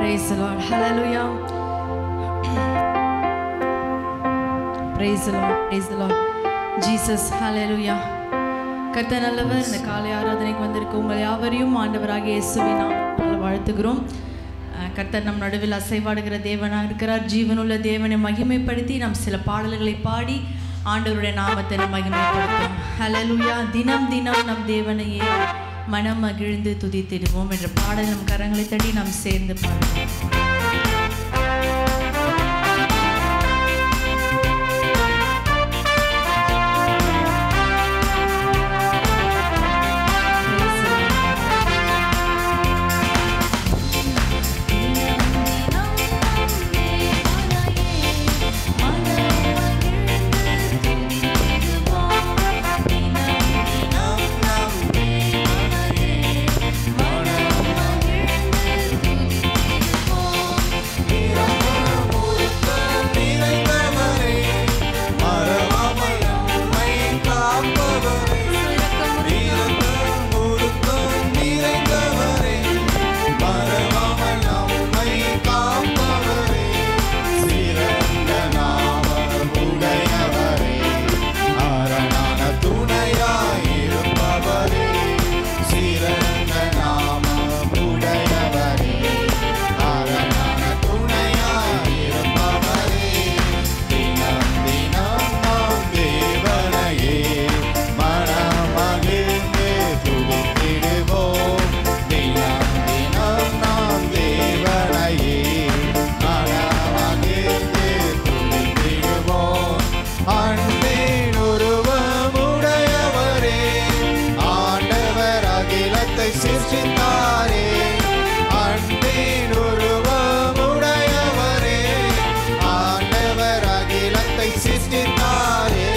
Praise the Lord. Hallelujah. Praise the Lord. Praise the Lord. Jesus. Hallelujah. கர்த்தர் நல்லவர் இந்த காலை ஆராதனைக்கு வந்திருக்க உங்கள் யாவரையும் ஆண்டவராகிய இயேசுவை நாம் வாழ்த்துகிறோம் அஹ் கர்த்தர் நம் நடுவில் அசைவாடுகிற தேவனாக இருக்கிறார் ஜீவனுள்ள தேவனை மகிமைப்படுத்தி நாம் சில பாடல்களை பாடி ஆண்டவருடைய நாமத்தை நாம் மகிமைப்படுத்தும் ஹalleluya தினம் தினம் நம் தேவனையே மனம் மகிழ்ந்து துதித்திடுவோம் என்ற பாடல் நம் கரங்களை தட்டி நாம் சேர்ந்து பாடுவோம் Praise the Lord. நிறைந்தவரே மறவாமல் நம்மை காப்பவரே இரக்கம் முழுக்கம் நிறைந்தவரே மறவாமல் நம்மை காப்பவரே சிறந்த நாமம் உடையவரே அரணான துணையாயிருப்பவரே சிறந்த நாமம் உடையவரே அரணான துணையாயிருப்பவரே தினம் தினம் நாம் தேவனையே மனமகிழ்ந்து துதித்திடுவோம் தினம் தினம் நாம் தேவனையே மனமகிழ்ந்து துதித்திடுவோம் அன்பின் உருவமுடையவரே ஆண்டவர் அகிலத்தை சிருஷ்டித்தாரே அன்பின் உருவமுடையவரே ஆண்டவர் அகிலத்தை சிருஷ்டித்தாரே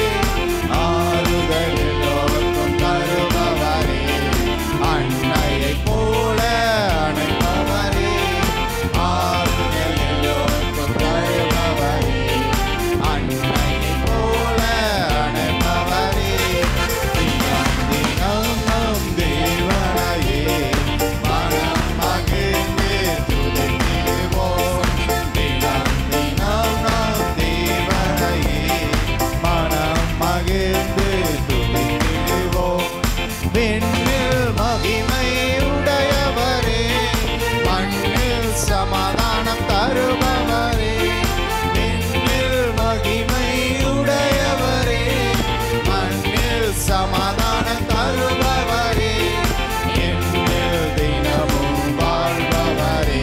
ஆறுதல் எல்லோருக்கும் தருபவரே அன்னையைப் போல அணைப்பவரே ஆறுதல் எல்லோருக்கும் தருபவரே அன்னையைப் போல அணைப்பவரே தினம் தினம் நம் தேவனையே மனம் மகிழ்ந்து துதித்திடுவோம் தினம் தினம் நம் தேவனையே மனம் மகிழ்ந்து துதித்திடுவோம் விண்ணில் மகிமை உடையவரே மண்ணில் சமாதானம் தருபவரே விண்ணில் மகிமை உடையவரே மண்ணில் சமாதானம் தருபவரே என்னில் தினமும் வாழ்பவரே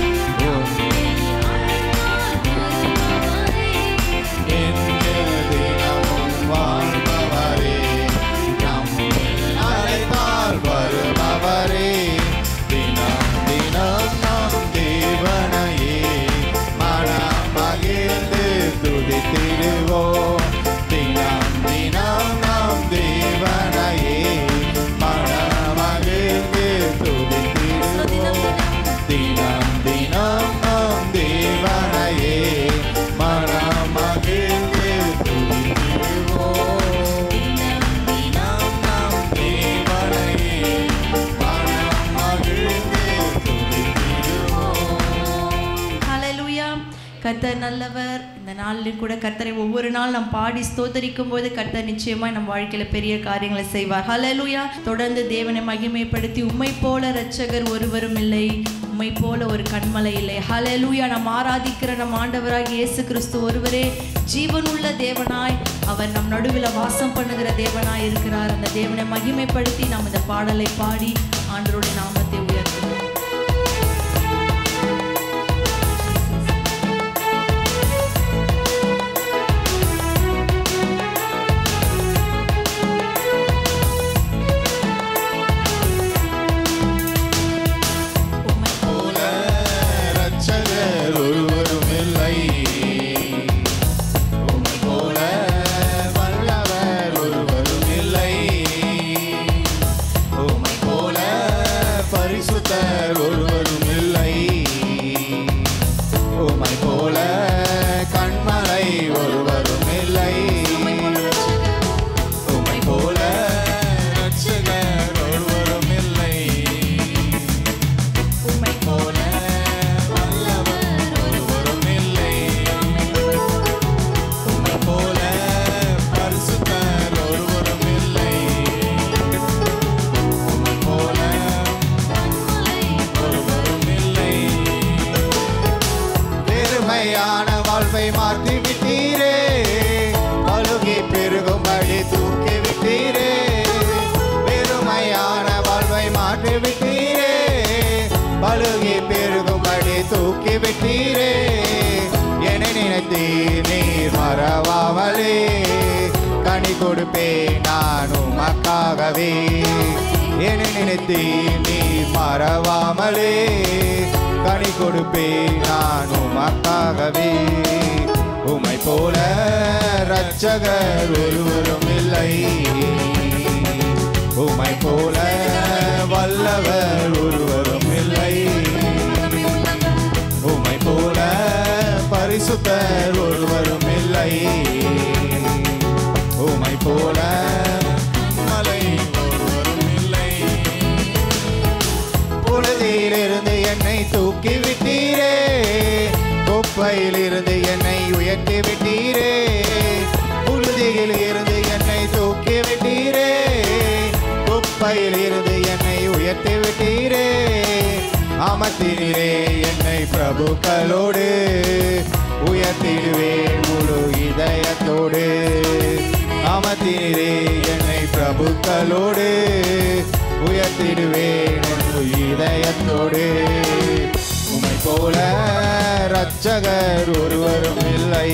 என்னில் தினமும் வாழ்பவரே நம்மில் அழைத்தால் வருபவரே தினம் தினம் நம் தேவனையே மனம் மகிழ்ந்து துதித்திடுவோம் தினம் தினம் நம் தேவனையே மனம் மகிழ்ந்து துதித்திடுவோம் தினம் தினம் நம் தேவனையே மனம் மகிழ்ந்து துதித்திடுவோம் தினம் நம் தேவனையே மனம் மகிழ்ந்து துதித்திடுவோம் ஹalleluya கர்த்தர் நல்லவர் இந்த நாளிலும் கூட கர்த்தரை ஒவ்வொரு நாள் நாம் பாடி ஸ்தோத்தரிக்கும் போது கர்த்தர் நிச்சயமாய் நம் வாழ்க்கையில பெரிய காரியங்களை செய்வார் ஹalleluya தொடர்ந்து தேவனை மகிமைப்படுத்தி உம்மை போல இரட்சகர் ஒருவரும் இல்லை உம்மை போல ஒரு கண்மலை இல்லை ஹalleluya நாம் ஆராதிக்கிற நம் ஆண்டவராகிய இயேசு கிறிஸ்து ஒருவரே ஜீவனுள்ள தேவனாய் அவர் நம் நடுவில் வாசம் பண்ணுகிற தேவனாய் இருக்கிறார் அந்த தேவனை மகிமைப்படுத்தி நாம் இந்த பாடலை பாடி ஆண்டவருடைய நாமத்தை உயர்த்துவோம் உம்மை போல இரட்சகர் ஒருவரும் இல்லை உம்மை போல வல்லவர் ஒருவரும் இல்லை உம்மை போல தூக்கி விட்டீரே என்னை நினைத்தீர் நீர் மறவாமலே கனி கொடுப்பேன் நான் உமக்காகவே என்னை நினைத்தீர் நீர் மறவாமலே கனி கொடுப்பேன் நான் உமக்காகவே உமை போல ரட்சகர் ஒருவரும் இல்லை உமை போல வல்லவர் ஒருவரும் இல்லை உமை போல பரிசுத்தர் ஒருவரும் இல்லை உமை போல மலை ஒருவரும் இல்லை புழுதியிலிருந்து என்னை தூக்கி விட்டீரே குப்பையிலிருந்து என்னை உயர்த்தி விட்டீரே புழுதியில் இருந்து என்னை தூக்கி விட்டீரே குப்பையில் இருந்து என்னை உயர்த்தி விட்டீரே அமர்த்தினீரே என்னை பிரபுக்களோடு உயர்த்திடுவேன் முழு இதயத்தோடு அமர்த்தினீரே என்னை பிரபுக்களோடு உயர்த்திடுவேன் முழு இதயத்தோடு உமை போல ரட்சகர் ஒருவரும் இல்லை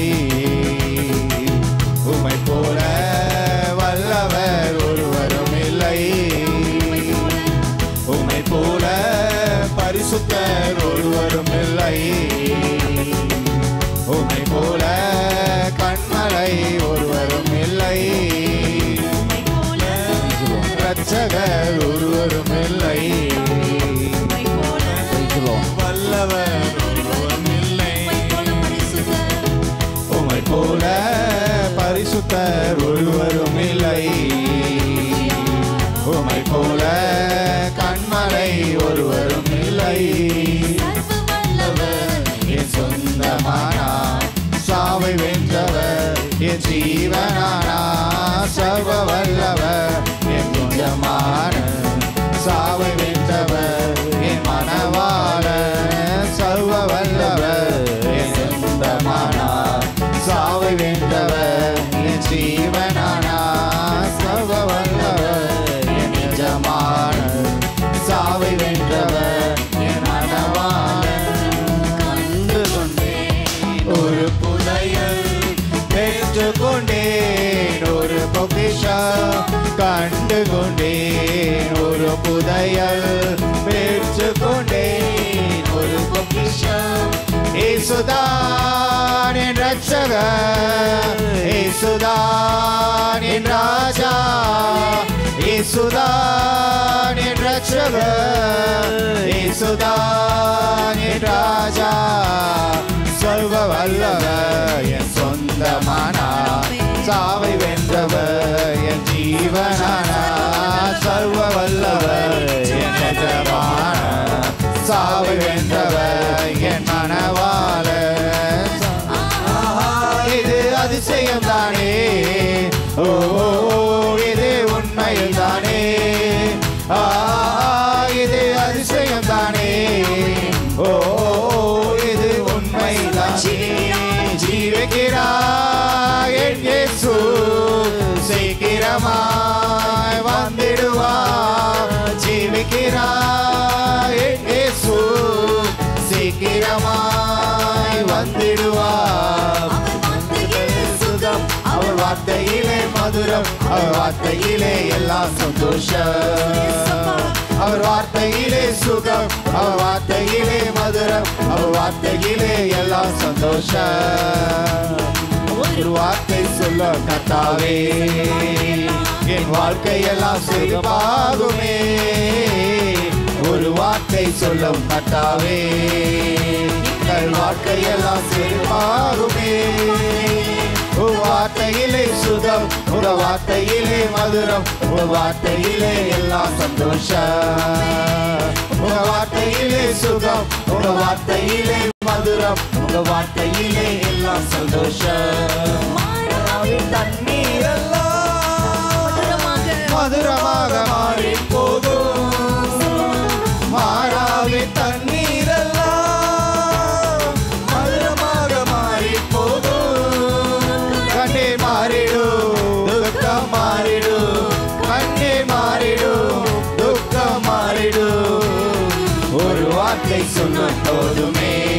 உமை போல வல்லவர் ஒருவரும் இல்லை உமை போல பரிசுத்தர் ஒருவரும் இல்லை உமை போல கண்மலை ஒருவரும் இல்லை ரட்சகர் ஒருவரும் இல்லை வல்லவர் ஒருவரும் இல்லை உமை போல பரிசுத்தர் ஒருவரும் இல்லை உமை போல கண்மலை ஒருவரும் இல்லை என் சொந்தமானா சாவை வென்றவர் என் ஜீவனானா சர்வ வல்லவர் என் கொஞ்சமான சாவை வென்றவர் என் மனவாள சர்வ வல்லவர் என் சொந்தமானா சாவை வென்றவர் என் ஜீவனானா சர்வ வல்லவர் என் நிஜமான சாவை வென்றவர் என் மனவாள கண்டு கொண்டேன் ஒரு புதையல் பெற்று கொண்டேன் ஒரு பொக்கிஷம் கண்டு கொண்டேன் ஒரு புதையல் பெற்று கொண்டேன் ஒரு பொக்கிஷம் ஏசுதான் என் ரட்சகர் ஏசுதான் என் ராஜா ஏசுதான் என் ரட்சகர் ஏசுதான் என் ராஜா சர்வ வல்லவர் என் சொந்தமானா சாவை வென்றவர் என் ஜீவனானா சர்வ வல்லவர் என் எஜமான சாவை வென்றவர் என் மனவாளர் ஆஹா, இது அதிசயம் தானே ஓ ஓ, ஓ, இது உண்மையில் தானே ஆஹா, இது அதிசயம் தானே ஓ ஓ, ஓ, இது உண்மை தானே ஜீவிக்கிறாய் என் இயேசு சீக்கிரமாய் வந்திடுவார் ஜீவிக்கிறாய் என் இயேசு சீக்கிரமாய் வந்திடுவார் சுகம் அவர் வார்த்தையிலே மதுரம் அவர் வார்த்தையிலே எல்லாம் சந்தோஷம் அவர் வார்த்தையிலே சுகம் அவர் வார்த்தையிலே மதுரம் அவர் வார்த்தையிலே எல்லாம் சந்தோஷம் ஒரு வார்த்தை சொல்ல கத்தாவே என் வாழ்க்கையெல்லாம் சிறுபாகுமே ஒரு வார்த்தை சொல்லும் கத்தாவே எங்கள் வாழ்க்கையெல்லாம் சிறுபாகுமே உன் வார்த்தையிலே சுகம் உங்க வார்த்தையிலே மதுரம் உங்க வார்த்தையிலே எல்லாம் சந்தோஷம் உங்க வார்த்தையிலே சுகம் உங்க வார்த்தையிலே மதுரம் உங்க வார்த்தையிலே எல்லாம் சந்தோஷம் தண்ணீர் மதுரமாக மாறி போகும் மாறாவே தண்ணீர் மதுரமாக மாறி போகும் கண்ணே மாறிடும் துக்கம் மாறிடும் கண்ணே மாறிடும் துக்கம் மாறிடும் ஒரு வார்த்தை சொன்ன போதுமே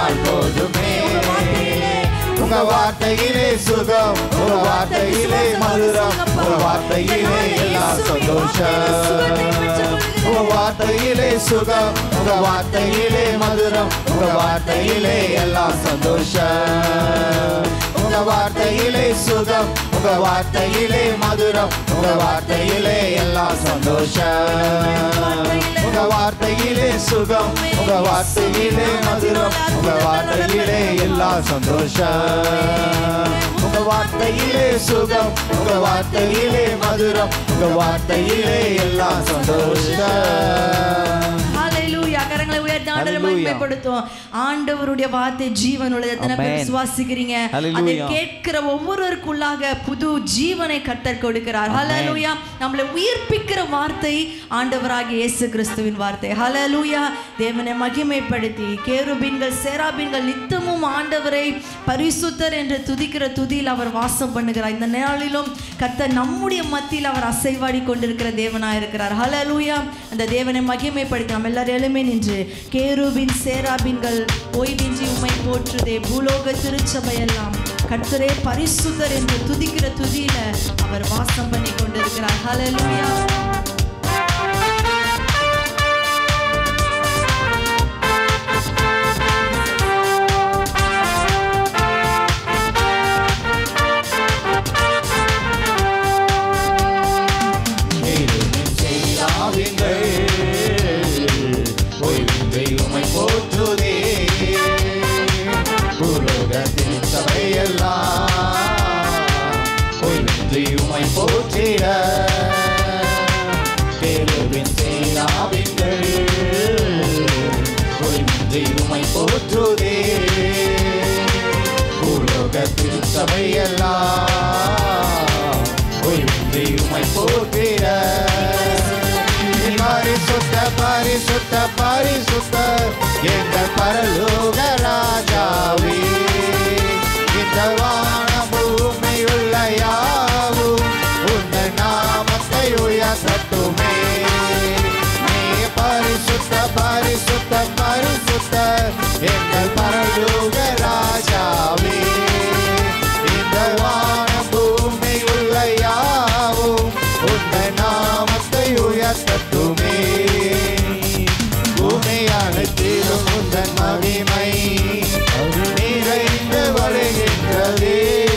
சொன்னால் போதுமே உங்க வார்த்தையிலே உங்க வார்த்தையிலே சுகம் உங்க வார்த்தையிலே மதுரம் உங்க வார்த்தையிலே எல்லாம் சந்தோஷம் உங்க வார்த்தையிலே சுகம் உங்க வார்த்தையிலே மதுரம் உங்க வார்த்தையிலே எல்லாம் சந்தோஷம் உங்க வார்த்தையிலே சுகம் உங்க வார்த்தையிலே மதுரம் உங்க வார்த்தையிலே எல்லாம் சந்தோஷம் உங்க வார்த்தையிலே சுகம் உங்க வார்த்தையிலே மதுரம் உங்க வார்த்தையிலே எல்லாம் சந்தோஷம் உங்க வார்த்தையிலே சுகம் உங்க வார்த்தையிலே மதுரம் உங்க வார்த்தையிலே எல்லாம் சந்தோஷம் ஹalleluya கரங்களை உயர்த்தி ஆண்டவரை Hallelujah. மகிமைப்படுத்தும் ஆண்டவருடைய வார்த்தை ஜீவனுள்ளது எத்தனை பேர் Amen. விசுவாசிக்கிறீங்க Hallelujah. அதை கேட்கிற ஒவ்வொருவருக்குள்ளாக புது ஜீவனை கத்தர் கொடுக்கிறார் ஹalleluya நம்மளை உயிர்ப்பிக்கிற வார்த்தை ஆண்டவராகிய இயேசு கிறிஸ்துவின் வார்த்தை ஹalleluya தேவனை மகிமைப்படுத்தி கேருபீன்கள் சேராபீன்கள் நித்தமும் ஆண்டவரை பரிசுத்தர் என்று துதிக்கிற துதியில் அவர் வாசம் பண்ணுகிறார் இந்த நாளிலும் கர்த்தர் நம்முடைய மத்தியில் அவர் அசைவாடி கொண்டிருக்கிற தேவனாய் இருக்கிறார் ஹalleluya அந்த தேவனை மகிமைப்படுத்தி நம்ம எல்லாரும் எழுமே நின்று கேருபின் சேராபின்கள் ஓய்வின்றி உம்மை போற்றுதே பூலோக திருச்சபை எல்லாம் கர்த்தரே பரிசுத்தர் என்று துதிக்கிற துதியில அவர் வாசம் பண்ணி கொண்டிருக்கிறார் ஹalleluya உமை போற்றுதே உலகத்தின் சபையெல்லாம் ஒய்வின்றி உமை போற்றிட கேளுவின் சேனாவின்கள் ஒய்வின்றி உமை போற்றுதே உலகத்தின் சபையெல்லாம் ஒய்வின்றி உமை போற்றிட பரிசுத்த பரிசுத்த பரிசுத்த எங்கள் பரலோக ராஜாவே இந்த வான பூமி உள்ள யாவும் உங்கள் நாமத்தை உயர்த்தட்டுமே நீ பரிசுத்த பரிசுத்த பரிசுத்த எங்கள் பரலோக ராஜாவே இந்த வான பூமி உள்ள யாவும் உங்கள் நாமத்தை உயர்த்தட்டுமே பூமி அனைத்திலும் உந்தன் மகிமை நிறைந்து வருகின்றதே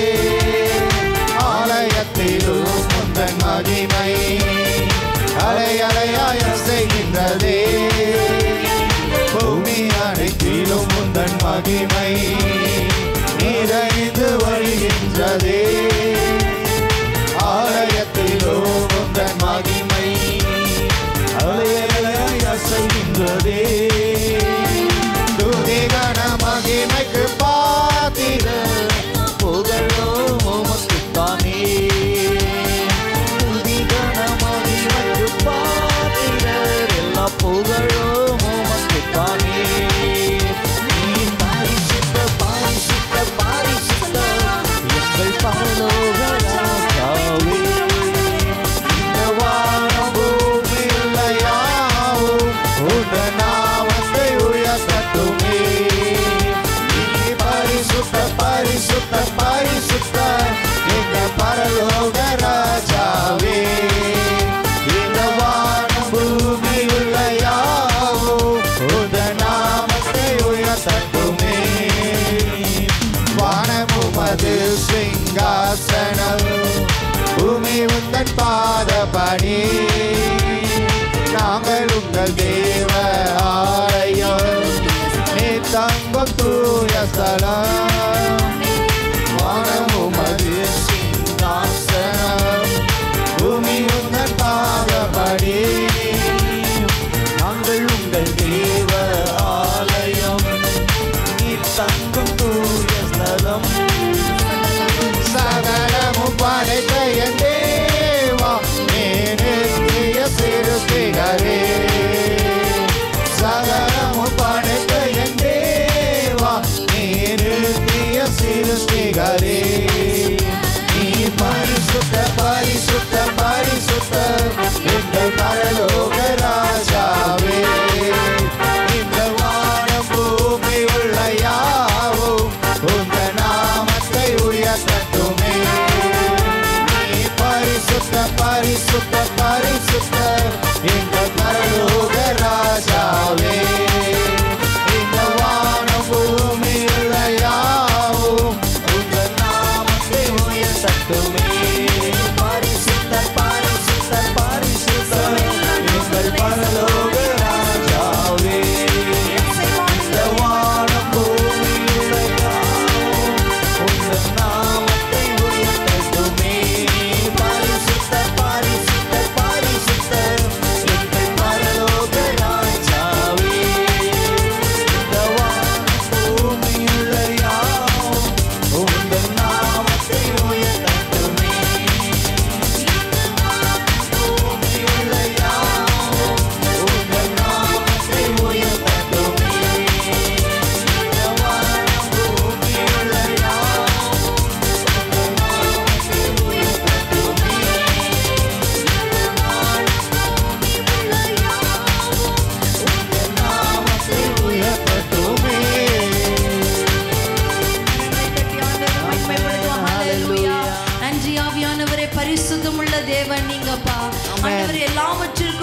ஆலயத்திலும் உந்தன் மகிமை அலை அலையாய செய்கின்றதே பூமி அனைத்திலும் உந்தன் மகிமை நிறைந்து வருகின்றதே ஆலயத்திலோ உந்தன் மகிமை அலையலையாய் அசைகின்றதே துதிகன மகிமைக்கு பாத்திர புகழோ உமக்குத்தானே துதிகன மகிமைக்கு பாத்திர எல்லா புகழோ உமக்குத்தானே நீ பரிசுத்த பரிசுத்த பரிசுத்த எங்கள் பரலோக ராஜாவே இந்த வானம் பூமியில் யாவும் உன் நாமத்தை உயர்த்தட்டுமே நீ பரிசுத்த பரிசுத்த பரிசுத்த எங்க பரலோக ராஜாவே இந்த வானம் பூமியில் யாவும் உன் நாமத்தை உயர்த்தட்டுமே வானமுமது சிங்காசனம் பூமி உந்தன் பாதபடி நாங்கள் உங்கள் தேவ ஆலயம் நீ தங்கும் தூய ஸ்தலம் வானமுமது சிங்காசனம் பூமி உந்தன் பாதபடி நாங்கள் உங்கள் தேவ ஆலயம் நீ தங்கும் தூய ஸ்தலம் சகலமும் படைத்த என் தேவா நேரிய சிறுத்தைகளே சகலமும் படைத்த என் தேவா நேரிய சிறுத்தைகளே நீ பரிசுத்த பரிசுத்த பரிசுத்த எங்கள் பரலோக ராஜாவே இந்த வானம் பூமி உள்ள யார்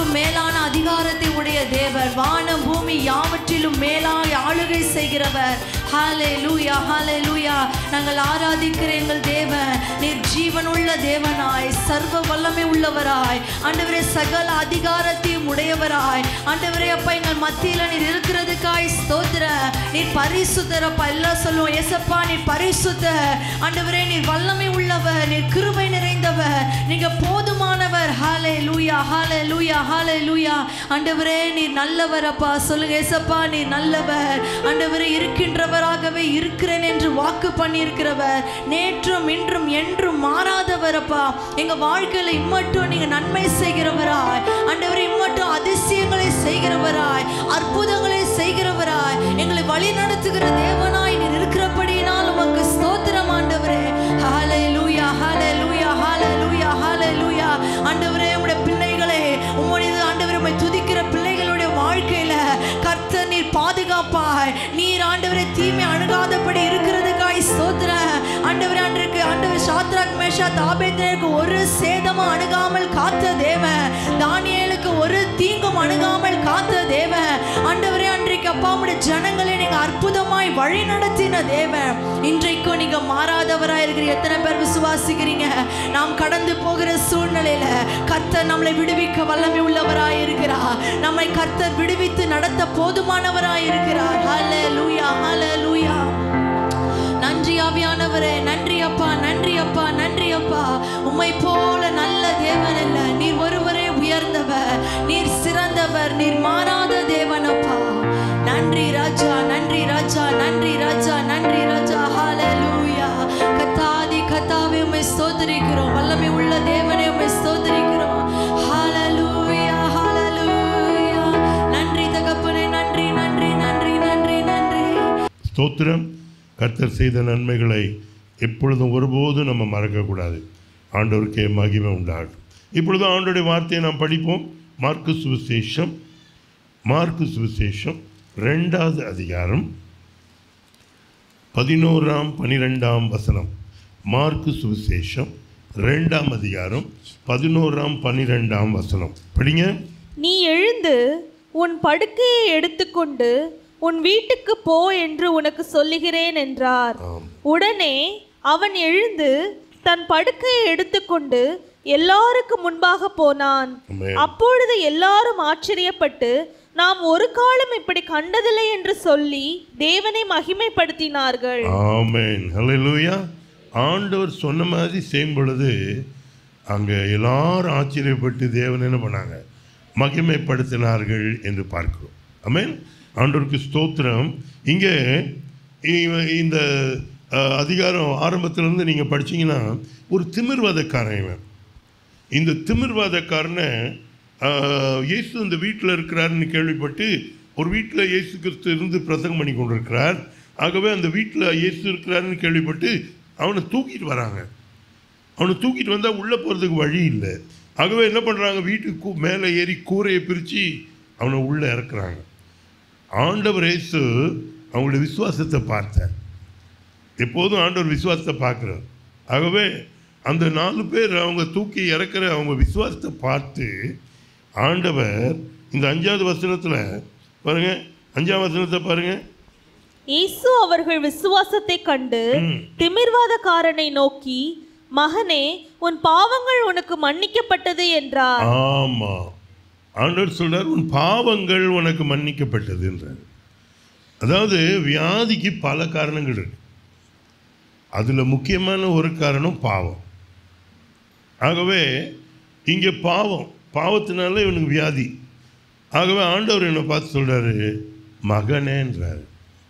எல்லாவற்றிலும் மேலான அதிகாரத்தை உடைய தேவர் வானம் பூமி யாவற்றிலும் மேலாய் ஆளுகை செய்கிறவர் ஹாலே லூயா ஹாலே லூயா நாங்கள் ஆராதிக்கிற எங்கள் தேவன் நீர் ஜீவனுள்ள தேவனாய் சர்வ வல்லமை உள்ளவராய் ஆண்டவரே சகல அதிகாரத்தையும் உடையவராய் ஆண்டவரே அப்பா எங்கள் மத்தியில நீர் இருக்கிறதுக்காய் ஸ்தோத்திர நீர் பரிசுத்தரப்பா எல்லாம் சொல்லுவோம் ஏசப்பா நீர் பரிசுத்த ஆண்டவரே நீர் வல்லமை உள்ளவர் நீர் கிருபை நிறைந்தவர் நீங்க போதுமானவர் ஹாலே லூயா ஹாலே லூயா ஹாலே லூயா ஆண்டவரே நீர் நல்லவர் அப்பா சொல்லுங்க ஏசப்பா நீர் நல்லவர் ஆண்டவரே இருக்கின்றவராகவே இருக்கிறேன் என்று வாக்கு பண்ணியிருக்கிறவர் நேற்றும் இன்றும் என்றும் மாறாதவர் அப்பா எங்க வாழ்க்கையில இம்மட்டும் நீங்க நன்மை செய்கிறவராய் ஆண்டவரே இம்மட்டும் அதிசயங்களை செய்கிறவராய் அற்புதங்களை செய்கிறவராய் எங்களை வழி நடத்துகிற தேவனாய் நீர் இருக்கிறபடியினால் உமக்கு ஸ்தோத்திரம் ஆண்டவரே ஹalleluya ஹalleluya ஹalleluya ஹalleluya ஆண்டவரே உம்முடைய பிள்ளைகளே உம்முடைய ஆண்டவரே உம்மை துதிக்கிற பிள்ளைகளுடைய வாழ்க்கையில கர்த்தர் நீர் பாதுகாப்பாய் நீர் ஆண்டவரே தீமை அணுகாதபடி இருக்கிறதுக்காய் ஸ்தோத்திர ஆண்டவரே அன்றைக்கு ஆண்டவர் சாத்ராக் மேஷா தாபேத்திற்கு ஒரு சேதமும் அணுகாமல் காத்த தேவன் தானியேலுக்கு ஒரு தீங்கும் அணுகாமல் காத்த தேவன் ஆண்டவரே அன்றைக்கு அப்பா உம்முடைய ஜனங்களை நீங்க அற்புதமாய் வழி நடத்தின தேவன் இன்றைக்கும் நீங்க மாறாதவராய் இருக்கிற எத்தனை பேர் விசுவாசிக்கிறீங்க நாம் கடந்து போகிற சூழ்நிலையில கர்த்தர் நம்மளை விடுவிக்க வல்லமை உள்ளவராய் இருக்கிறார் நம்மை கர்த்தர் விடுவித்து நடத்த போதுமானவராய் இருக்கிறார் ஹalleluya ஹalleluya நன்றி ஆவியானவரே நன்றி அப்பா நன்றி அப்பா நன்றி அப்பா உம்மை போல நல்ல தேவன் அல்ல நீர் ஒருவரே உயர்ந்தவர் நீர் சிறந்தவர் நீர் மாறாத தேவன் அப்பா நன்றி ராஜா நன்றி ராஜா நன்றி ராஜா நன்றி ராஜா ஹalleluya கத்தாதி கத்தாவே உம்மை ஸ்தோத்திரிக்கிறோம் வல்லமை உள்ள தேவனே உம்மை ஸ்தோத்திரிக்கிறோம் ஹalleluya ஹalleluya நன்றி தகப்பனே நன்றி நன்றி நன்றி நன்றி நன்றி ஸ்தோத்திரம் கர்த்தர் செய்த நன்மைகளை எப்பொழுதும் ஒருபோதும் நம்ம மறக்கக்கூடாது ஆண்டவருக்கே மகிமை உண்டாகும் இப்பொழுது ஆண்டோடைய வார்த்தையை நாம் படிப்போம் மார்க்கு சுவிசேஷம் மார்க்கு சுவிசேஷம் ரெண்டாவது அதிகாரம் பதினோராம் பனிரெண்டாம் வசனம் மார்க்கு சுவிசேஷம் ரெண்டாம் அதிகாரம் பதினோராம் பனிரெண்டாம் வசனம் படிங்க நீ எழுந்து உன் படுக்கையை எடுத்துக்கொண்டு உன் வீட்டுக்கு போ என்று உனக்கு சொல்லுகிறேன் என்றார் ஆம். உடனே அவன் எழுந்து தன் படுக்கையை எடுத்துக்கொண்டு எல்லாருக்கும் முன்பாக போனான் ஆமென். அப்பொழுது எல்லாரும் ஆச்சரியப்பட்டு நாம் ஒரு காலம் இப்படி கண்டதில்லை என்று சொல்லி தேவனை மகிமைப்படுத்தினார்கள் ஆமென் ஹalleluya ஆண்டவர் சொன்ன மாதிரி செய்யும் பொழுது அங்கே எல்லாரும் ஆச்சரியப்பட்டு தேவன் என்ன பண்ணாங்க மகிமைப்படுத்தினார்கள் என்று பார்க்கிறோம் ஆமென் ஆண்டவருக்கு ஸ்தோத்திரம் இங்கே இவ- இந்த அஹ், அதிகாரம் ஆரம்பத்திலேருந்து நீங்கள் படிச்சீங்கன்னா ஒரு திமிர்வாதக்காரன் இவன் இந்த திமிர்வாதக்காரனை ஆஹ், இயேசு இந்த வீட்டில் இருக்கிறாருன்னு கேள்விப்பட்டு ஒரு வீட்டில் இயேசு கிறிஸ்து இருந்து பிரசங்கம் பண்ணி கொண்டிருக்கிறார் ஆகவே அந்த வீட்டில் இயேசு இருக்கிறாருன்னு கேள்விப்பட்டு அவனை தூக்கிட்டு வராங்க அவனை தூக்கிட்டு வந்தால் உள்ளே போகிறதுக்கு வழி இல்லை ஆகவே என்ன பண்ணுறாங்க வீட்டுக்கு கூ- மேலே ஏறி கூரையை பிரித்து அவனை உள்ளே இறக்குறாங்க ஆண்டவர் இயேசு அவங்களுடைய விசுவாசத்தை பார்த்தார் எப்போதும் ஆண்டவர் விசுவாசத்தை பார்க்குறார் ஆகவே அந்த நாலு பேர் அவங்க தூக்கி இறக்குற அவங்க விசுவாசத்தை பார்த்து ஆண்டவர் இந்த அஞ்சாவது வசனத்தில் பாருங்க அஞ்சாவது வசனத்தை பாருங்க இயேசு அவர்கள் விசுவாசத்தை கண்டு திமிர்வாதக்காரனை நோக்கி மகனே உன் பாவங்கள் உனக்கு மன்னிக்கப்பட்டது என்றார் ஆமா ஆண்டவர் சொல்றார் உன் பாவங்கள் உனக்கு மன்னிக்கப்பட்டதுன்றார் அதாவது வியாதிக்கு பல காரணங்கள் இருக்கு அதுல முக்கியமான ஒரு காரணம் பாவம் ஆகவே இங்கே பாவம் பாவத்தினால இவனுக்கு வியாதி ஆகவே ஆண்டவர் என்னை பார்த்து சொல்றாரு மகனேன்றாரு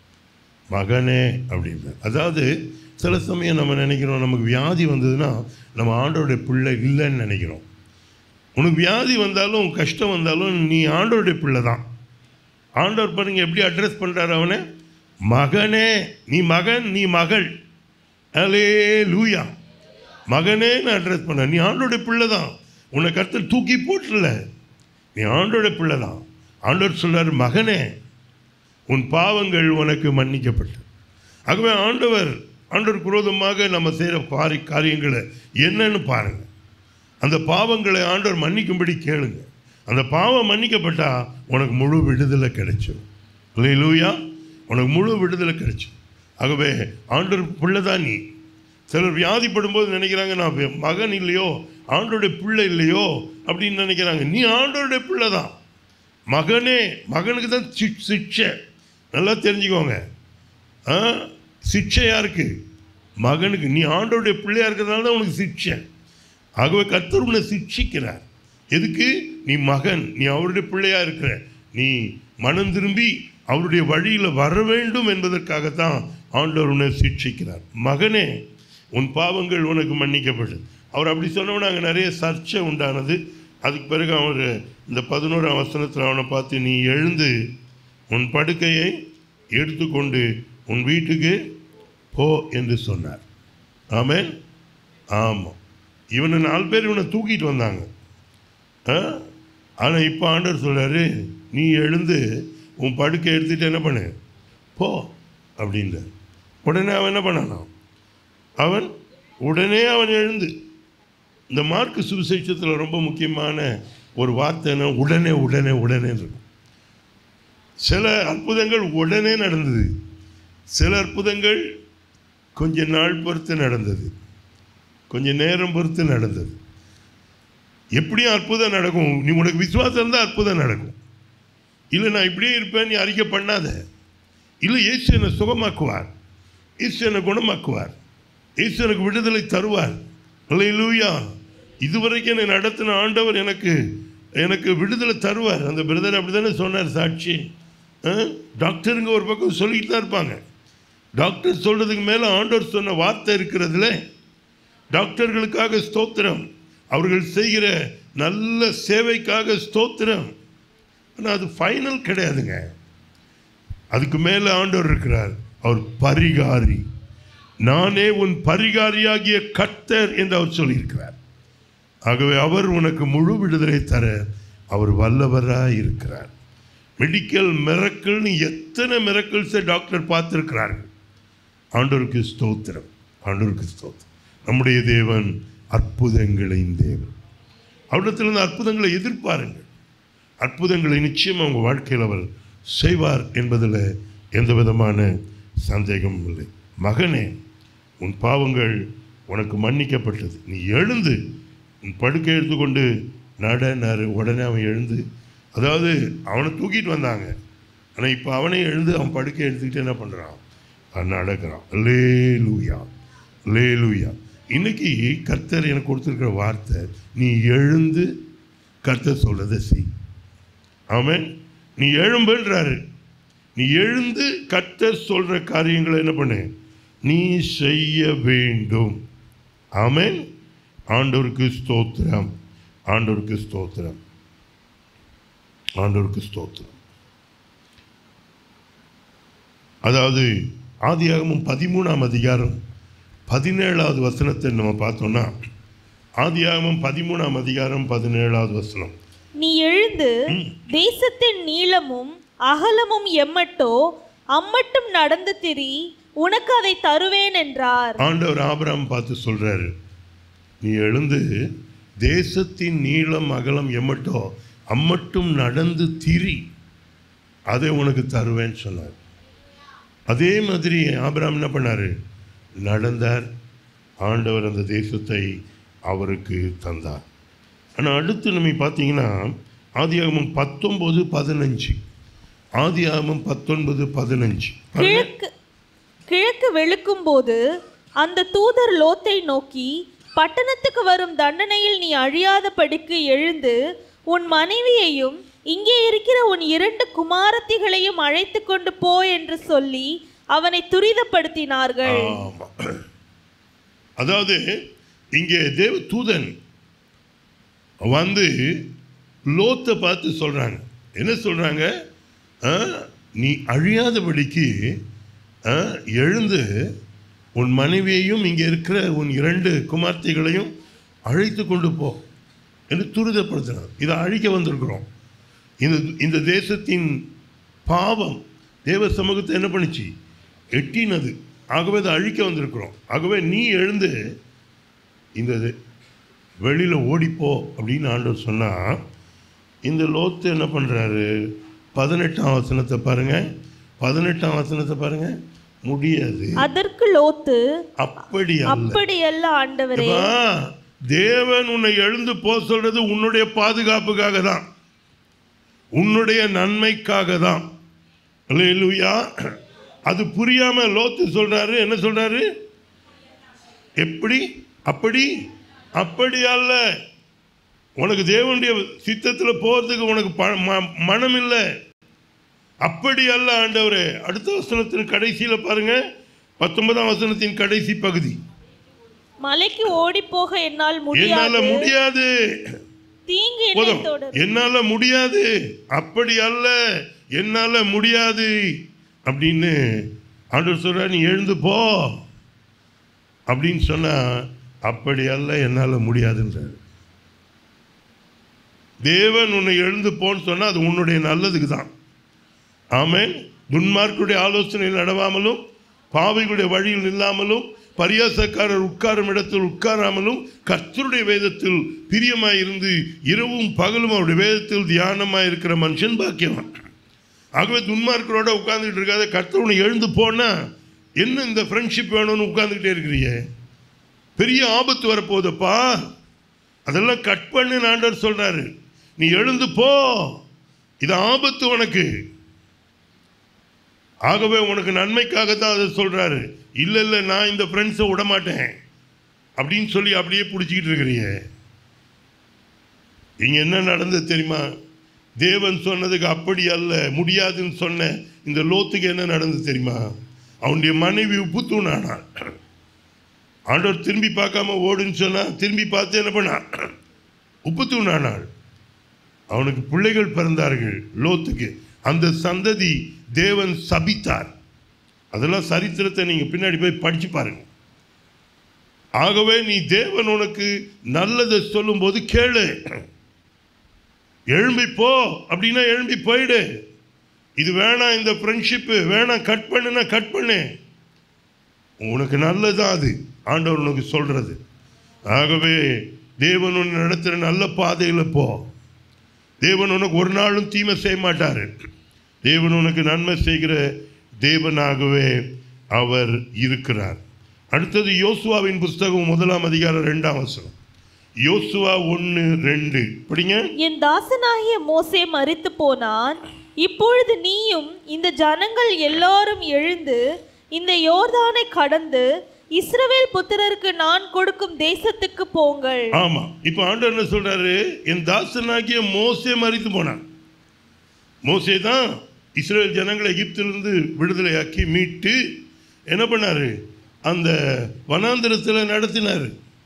மகனே அப்படின்றார் அதாவது சில சமயம் நம்ம நினைக்கிறோம் நமக்கு வியாதி வந்ததுன்னா நம்ம ஆண்டவருடைய பிள்ளை இல்லைன்னு நினைக்கிறோம் உனக்கு வியாதி வந்தாலும் கஷ்டம் வந்தாலும் நீ ஆண்டவருடைய பிள்ளை தான் ஆண்டவர் பாருங்க எப்படி அட்ரஸ் பண்ணுறாரு அவனை மகனே நீ மகன் நீ மகள் அலே லூயா மகனேன்னு அட்ரஸ் பண்ண நீ ஆண்டோடைய பிள்ளை தான் உன்னை கருத்தில் தூக்கி போட்டுல நீ ஆண்டோட பிள்ளை தான் ஆண்டவர் சொல்றாரு மகனே உன் பாவங்கள் உனக்கு மன்னிக்கப்பட்டு ஆகவே ஆண்டவர் ஆண்டவர் குரோதமாக நம்ம செய்கிற காரி காரியங்களை என்னன்னு பாருங்க அந்த பாவங்களை ஆண்டவர் மன்னிக்கும்படி கேளுங்க அந்த பாவம் மன்னிக்கப்பட்டா உனக்கு முழு விடுதலை கிடைச்சிடும் இல்லையா உனக்கு முழு விடுதலை கிடைச்சிடும் ஆகவே ஆண்டவர் பிள்ளை தான் நீ சிலர் வியாதிப்படும் போது நினைக்கிறாங்க நான் வே- மகன் இல்லையோ ஆண்டோடைய பிள்ளை இல்லையோ அப்படின்னு நினைக்கிறாங்க நீ ஆண்டோருடைய பிள்ளை தான் மகனே மகனுக்கு தான் சி- சிக்ஷை நல்லா தெரிஞ்சுக்கோங்க ஆ சிக்ஷை யாருக்கு மகனுக்கு நீ ஆண்டோடைய பிள்ளையா இருக்கிறதுனால தான் உனக்கு சிக்ஷை ஆகவே கர்த்தர் உன்னை சிக்ஷிக்கிறார் எதுக்கு நீ மகன் நீ அவருடைய பிள்ளையா இருக்கிற நீ மனம் திரும்பி அவருடைய வழியில் வர வேண்டும் என்பதற்காகத்தான் ஆண்டவர் உன்னை சிக்ஷிக்கிறார் மகனே உன் பாவங்கள் உனக்கு மன்னிக்கப்பட்டது அவர் அப்படி சொன்னவன அங்கே நிறைய சர்ச்சை உண்டானது அதுக்கு பிறகு அவர் இந்த பதினோராம் வசனத்தில் அவனை பார்த்து நீ எழுந்து உன் படுக்கையை எடுத்துக்கொண்டு உன் வீட்டுக்கு போ என்று சொன்னார் ஆமென் ஆமாம் இவனை நாலு பேர் இவனை தூக்கிட்டு வந்தாங்க ஆனால் இப்போ ஆண்டவர் சொல்றாரு நீ எழுந்து உன் படுக்கை எடுத்துட்டு என்ன பண்ணு போ அப்படின்றார் உடனே அவன் என்ன பண்ணானாம் அவன் உடனே அவன் எழுந்து இந்த மார்க்கு சுவிசேஷத்தில் ரொம்ப முக்கியமான ஒரு வார்த்தை என்ன உடனே உடனே உடனே இருக்கும் சில அற்புதங்கள் உடனே நடந்தது சில அற்புதங்கள் கொஞ்ச நாள் பொறுத்து நடந்தது கொஞ்ச நேரம் பொறுத்து நடந்தது எப்படியும் அற்புதம் நடக்கும் நீ உனக்கு விசுவாசம் இருந்தால் அற்புதம் நடக்கும் இல்லை நான் இப்படியே இருப்பேன் நீ அறிக்கை பண்ணாத இல்லை இயேசு என்னை சுகமாக்குவார் இயேசு என்னை குணமாக்குவார் இயேசு எனக்கு விடுதலை தருவார் அல்லேலூயா இதுவரைக்கும் என்னை நடத்தின ஆண்டவர் எனக்கு எனக்கு விடுதலை தருவார் அந்த பிரதர் அப்படி தானே சொன்னார் சாட்சி ஆ? டாக்டருங்க ஒரு பக்கம் சொல்லிக்கிட்டு தான் இருப்பாங்க டாக்டர் சொல்கிறதுக்கு மேலே ஆண்டவர் சொன்ன வார்த்தை இருக்கிறதுல டாக்டர்களுக்காக ஸ்தோத்திரம் அவர்கள் செய்கிற நல்ல சேவைக்காக ஸ்தோத்திரம் ஆனால் அது ஃபைனல் கிடையாதுங்க அதுக்கு மேலே ஆண்டவர் இருக்கிறார் அவர் பரிகாரி நானே உன் பரிகாரியாகிய கர்த்தர் என்று அவர் சொல்லியிருக்கிறார் ஆகவே அவர் உனக்கு முழு விடுதலை தர அவர் வல்லவராக இருக்கிறார் மெடிக்கல் மிரக்கல்னு எத்தனை மிரக்கல்ஸை டாக்டர் பார்த்துருக்கிறார்கள் ஆண்டவருக்கு ஸ்தோத்திரம் ஆண்டவருக்கு ஸ்தோத்திரம் நம்முடைய தேவன் அற்புதங்களின் தேவன் அவரிடத்திலிருந்து அற்புதங்களை எதிர்பாருங்கள் அற்புதங்களை நிச்சயம் அவங்க வாழ்க்கையில் அவர் செய்வார் என்பதில் எந்த விதமான சந்தேகமும் இல்லை மகனே உன் பாவங்கள் உனக்கு மன்னிக்கப்பட்டது நீ எழுந்து உன் படுக்கை எடுத்துக்கொண்டு நட நறு உடனே அவன் எழுந்து அதாவது அவனை தூக்கிட்டு வந்தாங்க ஆனால் இப்போ அவனே எழுந்து அவன் படுக்கை எடுத்துக்கிட்டு என்ன பண்ணுறான் அவன் நடக்கிறான் லே லூயா லே லூயா இன்னைக்கு கர்த்தர் எனக்கு கொடுத்துருக்கிற வார்த்தை நீ எழுந்து கர்த்தர் சொல்றதை செய் ஆமென் நீ எழும்புன்றாரு நீ எழுந்து கர்த்தர் சொல்ற காரியங்களை என்ன பண்ணு நீ செய்ய வேண்டும் ஆமென் ஆண்டவருக்கு ஸ்தோத்திரம் ஆண்டவருக்கு ஸ்தோத்திரம் ஆண்டவருக்கு ஸ்தோத்திரம் அதாவது ஆதியாகமும் பதிமூணாம் அதிகாரம் பதினேழாவது வசனத்தை நம்ம பார்த்தோம்னா ஆதியாகமும் பதிமூணாம் அதிகாரம் பதினேழாவது வசனம் நீ எழுந்து தேசத்தின் நீளமும் அகலமும் எம்மட்டோ அம்மட்டும் நடந்து திரி உனக்கு அதை தருவேன் என்றார் ஆண்டவர் ஆபிரகாம் பார்த்து சொல்றாரு நீ எழுந்து தேசத்தின் நீளம் அகலம் எம்மட்டோ அம்மட்டும் நடந்து திரி அதை உனக்கு தருவேன்னு சொன்னார் அதே மாதிரி ஆபிரகாம் என்ன பண்ணாரு நடந்தார் ஆண்டவர் அந்த தேசத்தை அவருக்கு தந்தார் ஆனால் அடுத்து நம்ம பார்த்தீங்கன்னா ஆதியாகமம் பத்தொன்பது பதினஞ்சு ஆதியாகமம் பத்தொன்பது பதினஞ்சு கிழக்கு கிழக்கு வெளுக்கும் போது அந்த தூதர் லோத்தை நோக்கி பட்டணத்துக்கு வரும் தண்டனையில் நீ அழியாதபடிக்கு எழுந்து உன் மனைவியையும் இங்கே இருக்கிற உன் இரண்டு குமாரத்திகளையும் அழைத்து கொண்டு போ என்று சொல்லி அவனை துரிதப்படுத்தினார்கள் ஆமா அதாவது இங்கே தேவ தூதன் வந்து லோத்தை பார்த்து சொல்றாங்க என்ன சொல்றாங்க ஆ, நீ அழியாதபடிக்கு ஆ, எழுந்து உன் மனைவியையும் இங்கே இருக்கிற உன் இரண்டு குமார்த்திகளையும் அழைத்து கொண்டு போ என்று துரிதப்படுத்தினார் இதை அழிக்க வந்திருக்கிறோம் இந்த இந்த தேசத்தின் பாவம் தேவ சமூகத்தை என்ன பண்ணுச்சு எட்டினது ஆகவே அதை அழிக்க வந்திருக்கிறோம் ஆகவே நீ எழுந்து இந்த வெளியில் ஓடிப்போ அப்படின்னு ஆண்டவர் சொன்னால் இந்த லோத்து என்ன பண்ணுறாரு பதினெட்டாம் வசனத்தை பாருங்க பதினெட்டாம் வசனத்தை பாருங்க முடியாது அதற்கு லோத்து அப்படி அல்ல அப்படியல்ல ஆண்டவரே எப்பா, தேவன் உன்னை எழுந்து போக சொல்றது உன்னுடைய பாதுகாப்புக்காக தான் உன்னுடைய நன்மைக்காக தான் அல்லேலூயா அது புரியாம லோத்து சொல்றாரு என்ன சொல்றாரு எப்படி அப்படி அப்படி அல்ல உனக்கு தேவனுடைய சித்தத்தில் போகிறதுக்கு உனக்கு ப- ம- மனம் இல்லை அப்படி அல்ல ஆண்டவரே அடுத்த வசனத்தின் கடைசியில் பாருங்க பத்தொன்பதாம் வசனத்தின் கடைசி பகுதி மலைக்கு ஓடி போக என்னால் என்னால முடியாது முடியாது தீங்கு என்னை போதும் தொடரும் என்னால முடியாது அப்படி அல்ல என்னால முடியாது அப்படின்னு ஆண்டவர் சொல்ற நீ எழுந்து போ அப்படின்னு சொன்னா அப்படி அல்ல என்னால முடியாதுன்றார் தேவன் உன்னை எழுந்து போன்னு சொன்னா அது உன்னுடைய நல்லதுக்கு தான் ஆமென் துன்மார்க்குடைய ஆலோசனையில் நடவாமலும் பாவிகளுடைய வழியில் நில்லாமலும் பரியாசக்காரர் உட்காரும் இடத்தில் உட்காராமலும் கர்த்தருடைய வேதத்தில் பிரியமாயிருந்து இரவும் பகலும் அவருடைய வேதத்தில் தியானமாக இருக்கிற மனுஷன் பாக்கியவான் ஆகவே துன்மார்க்கரோட உட்கார்ந்துட்டு இருக்காத கர்த்தர் உன்னை எழுந்து போனா என்ன இந்த ஃப்ரெண்ட்ஷிப் வேணும்னு உட்கார்ந்துக்கிட்டே இருக்கிறீங்க பெரிய ஆபத்து வரப்போகுதப்பா அதெல்லாம் கட் பண்ணு ஆண்டவர் சொல்றாரு நீ எழுந்து போ இது ஆபத்து உனக்கு ஆகவே உனக்கு நன்மைக்காக தான் அதை சொல்றாரு இல்ல இல்ல நான் இந்த ஃப்ரெண்ட்ஸை விட மாட்டேன் அப்படின்னு சொல்லி அப்படியே பிடிச்சிக்கிட்டு இருக்கிறீங்க இங்க என்ன நடந்தது தெரியுமா தேவன் சொன்னதுக்கு அப்படி அல்ல முடியாதுன்னு சொன்ன இந்த லோத்துக்கு என்ன நடந்தது தெரியுமா அவனுடைய மனைவி உப்பு தூணானாள் ஆண்டவர் திரும்பி பார்க்காம ஓடுன்னு சொன்னா திரும்பி பார்த்து என்ன பண்ணா உப்பு தூணானாள் அவனுக்கு பிள்ளைகள் பிறந்தார்கள் லோத்துக்கு அந்த சந்ததி தேவன் சபித்தார் அதெல்லாம் சரித்திரத்தை நீங்க பின்னாடி போய் படிச்சு பாருங்க ஆகவே நீ தேவன் உனக்கு நல்லதை சொல்லும்போது கேளு எழும்பி போ அப்படின்னா எழும்பி போயிடு இது வேணாம் இந்த ஃப்ரெண்ட்ஷிப்பு வேணாம் கட் பண்ணுனா கட் பண்ணு உனக்கு நல்லதான் அது ஆண்டவர் உனக்கு சொல்றது ஆகவே தேவன் உன்னை நடத்துகிற நல்ல பாதையில் போ தேவன் உனக்கு ஒரு நாளும் தீமை செய்ய மாட்டார் தேவன் உனக்கு நன்மை செய்கிற தேவனாகவே அவர் இருக்கிறார் அடுத்தது யோசுவாவின் புஸ்தகம் முதலாம் அதிகாரம் ரெண்டாம் வசனம் யோசுவா ஒன்று ரெண்டு படிங்க என் தாசனாகிய மோசே மரித்து போனான் இப்பொழுது நீயும் இந்த ஜனங்கள் எல்லாரும் எழுந்து இந்த யோர்தானை கடந்து இஸ்ரவேல் புத்திரருக்கு நான் கொடுக்கும் தேசத்துக்கு போங்கள் ஆமா இப்போ ஆண்டவர் என்ன சொல்றாரு என் தாசனாகிய மோசே மறித்து போனான் மோசே தான் இஸ்ரேல் ஜனங்களை எகிப்திலிருந்து விடுதலையாக்கி மீட்டு என்ன பண்ணாரு அந்த வனாந்திரத்தில் நடத்தினார்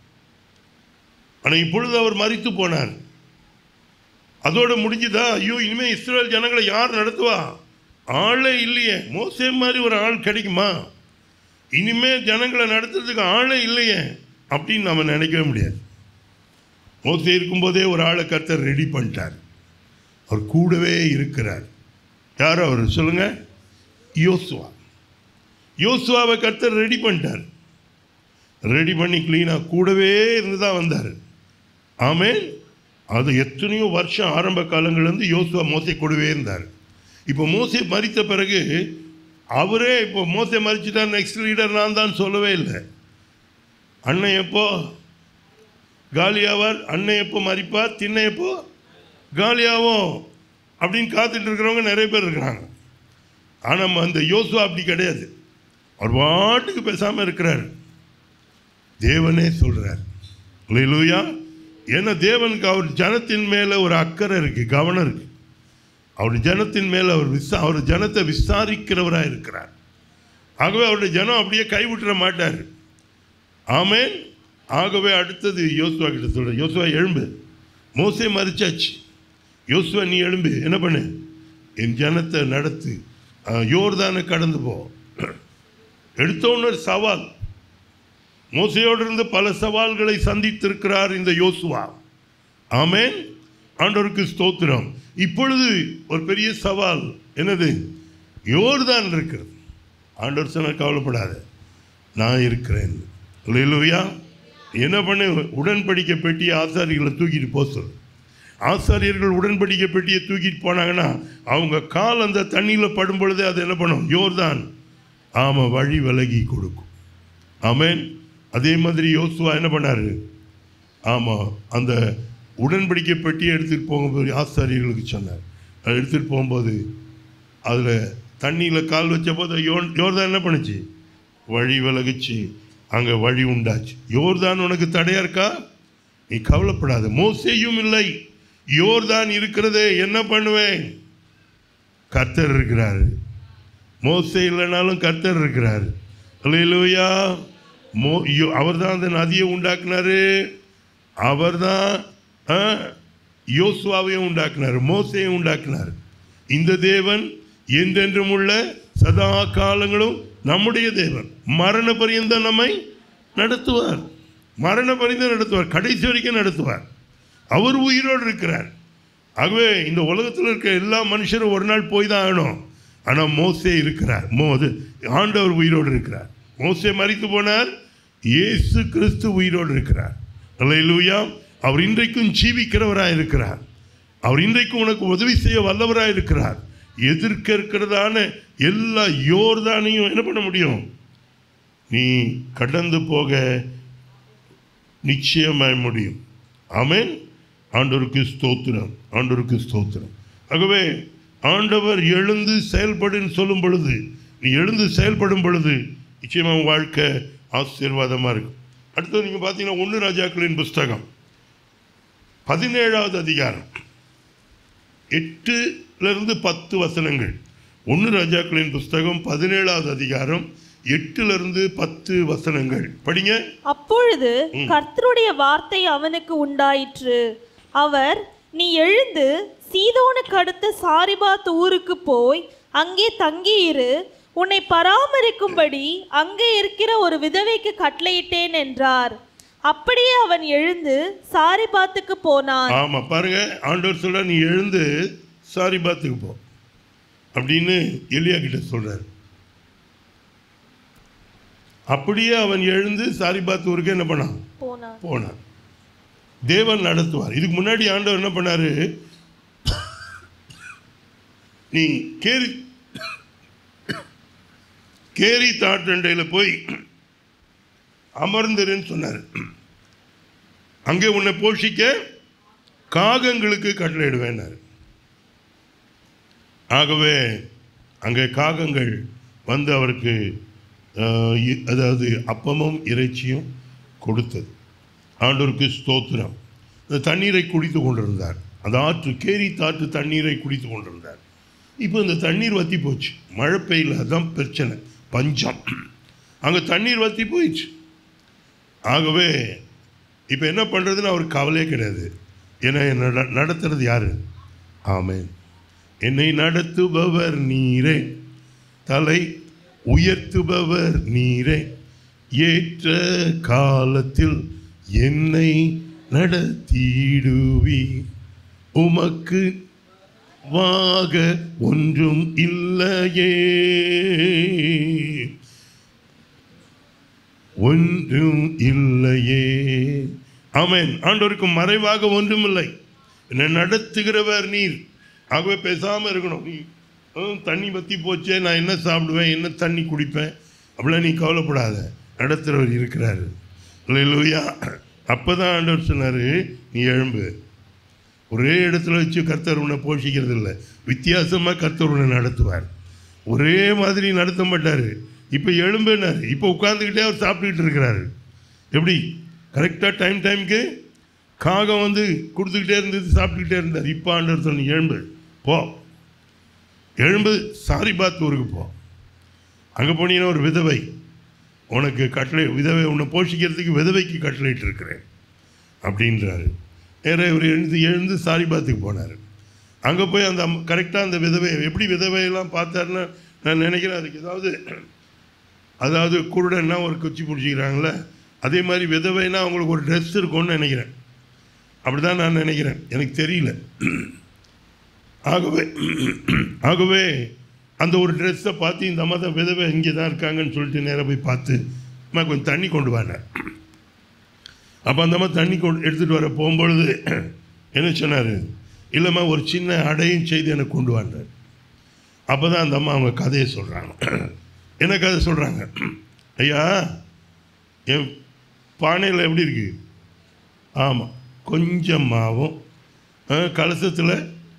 ஆனால் இப்பொழுது அவர் மறித்து போனார் அதோட முடிஞ்சுதா ஐயோ இனிமே இஸ்ரேல் ஜனங்களை யார் நடத்துவா ஆளே இல்லையே மோசே மாதிரி ஒரு ஆள் கிடைக்குமா இனிமே ஜனங்களை நடத்துறதுக்கு ஆளே இல்லையே அப்படின்னு நம்ம நினைக்கவே முடியாது மோசே இருக்கும்போதே ஒரு ஆளை கர்த்தர் ரெடி பண்ணிட்டார் அவர் கூடவே இருக்கிறார் யார் அவர் சொல்லுங்க யோசுவா யோசுவாவை கர்த்தர் ரெடி பண்ணிட்டார் ரெடி பண்ணி க்ளீனாக கூடவே இருந்து தான் வந்தார் ஆமென் அது எத்தனையோ வருஷம் ஆரம்ப காலங்கள்லேருந்து யோசுவா மோசே கூடவே இருந்தார் இப்போ மோசே மறித்த பிறகு அவரே இப்போ மோசே மறிச்சிட்டா நெக்ஸ்ட் லீடர் நான் தான் சொல்லவே இல்லை அண்ணன் எப்போ காலியாவார் அண்ணன் எப்போ மறிப்பார் திண்ணை எப்போ காலியாவும் அப்படின்னு காத்துட்டு இருக்கிறவங்க நிறைய பேர் இருக்கிறாங்க ஆனால் அந்த யோசுவா அப்படி கிடையாது அவர் பாட்டுக்கு பேசாமல் இருக்கிறார் தேவனே சொல்கிறார் லூயா ஏன்னா தேவனுக்கு அவர் ஜனத்தின் மேலே ஒரு அக்கறை இருக்குது கவனம் இருக்குது அவர் ஜனத்தின் மேலே அவர் விசா அவர் ஜனத்தை விசாரிக்கிறவராக இருக்கிறார் ஆகவே அவருடைய ஜனம் அப்படியே கைவிட்டுற மாட்டார் ஆமென் ஆகவே அடுத்தது யோசுவா கிட்ட சொல்ற யோசுவா எழும்பு மோசே மறிச்சாச்சு யோசுவா நீ எழும்பு என்ன பண்ணு என் ஜனத்தை நடத்து அஹ், யோர்தானை கடந்து போ எடுத்தோன்னு ஒரு சவால் மோசையோடு இருந்து பல சவால்களை சந்தித்திருக்கிறார் இந்த யோசுவா ஆமென் ஆண்டவருக்கு ஸ்தோத்திரம் இப்பொழுது ஒரு பெரிய சவால் என்னது யோர்தான் இருக்கிறது ஆண்டவர் சொன்ன கவலைப்படாத நான் இருக்கிறேன் இல்லையா என்ன பண்ணு உடன்படிக்கை பெட்டி ஆசாரிகளை தூக்கிட்டு போக சொல்லு ஆசாரியர்கள் உடன்படிக்கை பெட்டியை தூக்கிட்டு போனாங்கன்னா அவங்க கால் அந்த தண்ணியில் படும் பொழுது அது என்ன பண்ணும் யோர்தான் ஆமாம் வழி விலகி கொடுக்கும் ஆமென் அதே மாதிரி யோசுவா என்ன பண்ணாரு ஆமாம் அந்த உடன்படிக்கை பெட்டியை எடுத்துகிட்டு போகும்போது ஆசாரியர்களுக்கு சொன்னார் அதை எடுத்துகிட்டு போகும்போது அதில் தண்ணியில் கால் வச்ச போது யோ யோர்தான் என்ன பண்ணுச்சு வழி விலகுச்சு அங்கே வழி உண்டாச்சு யோர்தான் உனக்கு தடையா இருக்கா நீ கவலைப்படாத மோசேயும் இல்லை யோர்தான் இருக்கிறதே என்ன பண்ணுவேன் கர்த்தர் இருக்கிறாரு மோசே இல்லைனாலும் கர்த்தர் இருக்கிறார் அல்லேலூயா மோ அவர் தான் அந்த நதியை உண்டாக்குனாரு அவர் தான் யோசுவாவையும் உண்டாக்குனார் மோசையும் உண்டாக்குனார் இந்த தேவன் என்றென்றும் உள்ள சதா காலங்களும் நம்முடைய தேவன் மரண பரியந்தம் நம்மை நடத்துவார் மரண பரியந்தம் நடத்துவார் கடைசி வரைக்கும் நடத்துவார் அவர் உயிரோடு இருக்கிறார் ஆகவே இந்த உலகத்தில் இருக்க எல்லா மனுஷரும் ஒரு நாள் போய் தான் ஆகணும் ஆனால் மோசே இருக்கிறார் மோ அது ஆண்டவர் உயிரோடு இருக்கிறார் மோசே மறித்து போனார் இயேசு கிறிஸ்து உயிரோடு இருக்கிறார் அல்லேலூயா அவர் இன்றைக்கும் ஜீவிக்கிறவராக இருக்கிறார் அவர் இன்றைக்கும் உனக்கு உதவி செய்ய வல்லவராக இருக்கிறார் எதிர்க்க இருக்கிறதான எல்லா யோர்தானையும் என்ன பண்ண முடியும் நீ கடந்து போக நிச்சயமாய் முடியும் ஆமென் ஆண்டவருக்கு ஸ்தோத்திரம் ஆண்டவருக்கு ஸ்தோத்திரம் ஆகவே ஆண்டவர் எழுந்து செயல்படுன்னு சொல்லும் பொழுது நீ எழுந்து செயல்படும் பொழுது நிச்சயமாக உன் வாழ்க்கை ஆசீர்வாதமாக இருக்கும் அடுத்தது நீங்கள் பார்த்தீங்கன்னா ஒன்று ராஜாக்களின் புஸ்தகம் பதினேழாவது அதிகாரம் எட்டுலேருந்து பத்து வசனங்கள் ஒன்று ராஜாக்களின் புஸ்தகம் பதினேழாவது அதிகாரம் எட்டுலேருந்து பத்து வசனங்கள் படிங்க அப்பொழுது கர்த்தருடைய வார்த்தை அவனுக்கு உண்டாயிற்று அவர் நீ எழுந்து சீதோனுக்கு அடுத்த சாரிபாத் ஊருக்கு போய் அங்கே தங்கியிரு உன்னை பராமரிக்கும்படி அங்கே இருக்கிற ஒரு விதவைக்கு கட்டளையிட்டேன் என்றார் அப்படியே அவன் எழுந்து சாரிபாத்துக்கு போனான் ஆமாம் பாருங்க ஆண்டவர் சொல்ற நீ எழுந்து சாரி பாத்துக்கு போ அப்படின்னு எலியா கிட்ட சொல்றாரு அப்படியே அவன் எழுந்து சாரிபாத் ஊருக்கு என்ன பண்ணான் போனான் போனான் தேவன் நடத்துவார் இதுக்கு முன்னாடி ஆண்டவர் என்ன பண்ணாரு நீ கேரி கேரி தாட்டண்டையில் போய் அமர்ந்திருன்னு சொன்னார் அங்கே உன்னை போஷிக்க காகங்களுக்கு கட்டளையிடுவேன்னாரு ஆகவே அங்கே காகங்கள் வந்து அவருக்கு ஆஹ், இ- அதாவது அப்பமும் இறைச்சியும் கொடுத்தது ஆண்டவருக்கு ஸ்தோத்திரம் இந்த தண்ணீரை குடித்து கொண்டிருந்தார் அந்த ஆற்று கேரி தாற்று தண்ணீரை குடித்து கொண்டிருந்தார் இப்போ இந்த தண்ணீர் வற்றி போச்சு மழை பெய்யல அதுதான் பிரச்சனை பஞ்சம் அங்கே தண்ணீர் வற்றி போயிடுச்சு ஆகவே இப்போ என்ன பண்ணுறதுன்னு அவருக்கு கவலையே கிடையாது ஏன்னா என்னை நட- நடத்துறது யாரு ஆமென் என்னை நடத்துபவர் நீரே தலை உயர்த்துபவர் நீரே ஏற்ற காலத்தில் என்னை நடத்திடுவி உமக்கு வாக ஒன்றும் இல்லையே ஒன்றும் இல்லையே ஆமென் ஆண்டவருக்கு மறைவாக ஒன்றும் இல்லை என்னை நடத்துகிறவர் நீர் ஆகவே பேசாமல் இருக்கணும் நீ ஹம், தண்ணி வற்றி போச்சே நான் என்ன சாப்பிடுவேன் என்ன தண்ணி குடிப்பேன் அப்படிலாம் நீ கவலைப்படாத நடத்துகிறவர் இருக்கிறாரு இல்லையா அப்போ தான் ஆண்டவர் சொன்னார் நீ எழும்பு ஒரே இடத்துல வச்சு கர்த்தர் உன்னை போஷிக்கிறது இல்லை வித்தியாசமாக கர்த்தர் உன்னை நடத்துவார் ஒரே மாதிரி நடத்த மாட்டார் இப்போ எழும்புனார் இப்போ உட்காந்துக்கிட்டே அவர் சாப்பிட்டுக்கிட்டு இருக்கிறாரு எப்படி கரெக்டாக டைம் டைமுக்கு காகம் வந்து கொடுத்துக்கிட்டே இருந்தது சாப்பிட்டுக்கிட்டே இருந்தார் இப்போ ஆண்டவர் சொன்ன எழும்பு போ எழும்பு சாரிபாத் ஊருக்கு போ அங்கே போனீங்கன்னா ஒரு விதவை உனக்கு கட்டளை விதவை உன்னை போஷிக்கிறதுக்கு விதவைக்கு கட்டளையிட்டு இருக்கிறேன் அப்படின்றாரு நேராக இவர் எழுந்து எழுந்து சாரிபாத்துக்கு போனார் அங்கே போய் அந்த கரெக்டாக அந்த விதவை எப்படி விதவையெல்லாம் பார்த்தாருன்னா நான் நினைக்கிறேன் அதுக்கு ஏதாவது அதாவது குருடன்னா ஒரு குச்சி பிடிச்சிக்கிறாங்களே அதே மாதிரி விதவைனா அவங்களுக்கு ஒரு ட்ரெஸ் இருக்கும்னு நினைக்கிறேன் அப்படி தான் நான் நினைக்கிறேன் எனக்கு தெரியல ஆகவே ஆகவே அந்த ஒரு ட்ரெஸ்ஸை பார்த்து இந்த அம்மா தான் விதவை இங்கே தான் இருக்காங்கன்னு சொல்லிட்டு நேராக போய் பார்த்து அம்மா கொஞ்சம் தண்ணி கொண்டு வாங்க அப்போ அந்த அம்மா தண்ணி கொண்டு எடுத்துகிட்டு வர போகும்பொழுது என்ன சொன்னார் இல்லைம்மா ஒரு சின்ன அடையும் செய்து எனக்கு கொண்டு வாண்டார் அப்போ தான் அந்த அம்மா அவங்க கதையை சொல்கிறாங்க என்ன கதை சொல்கிறாங்க ஐயா என் பானையில் எப்படி இருக்கு ஆமாம் கொஞ்சம் மாவும் கலசத்தில்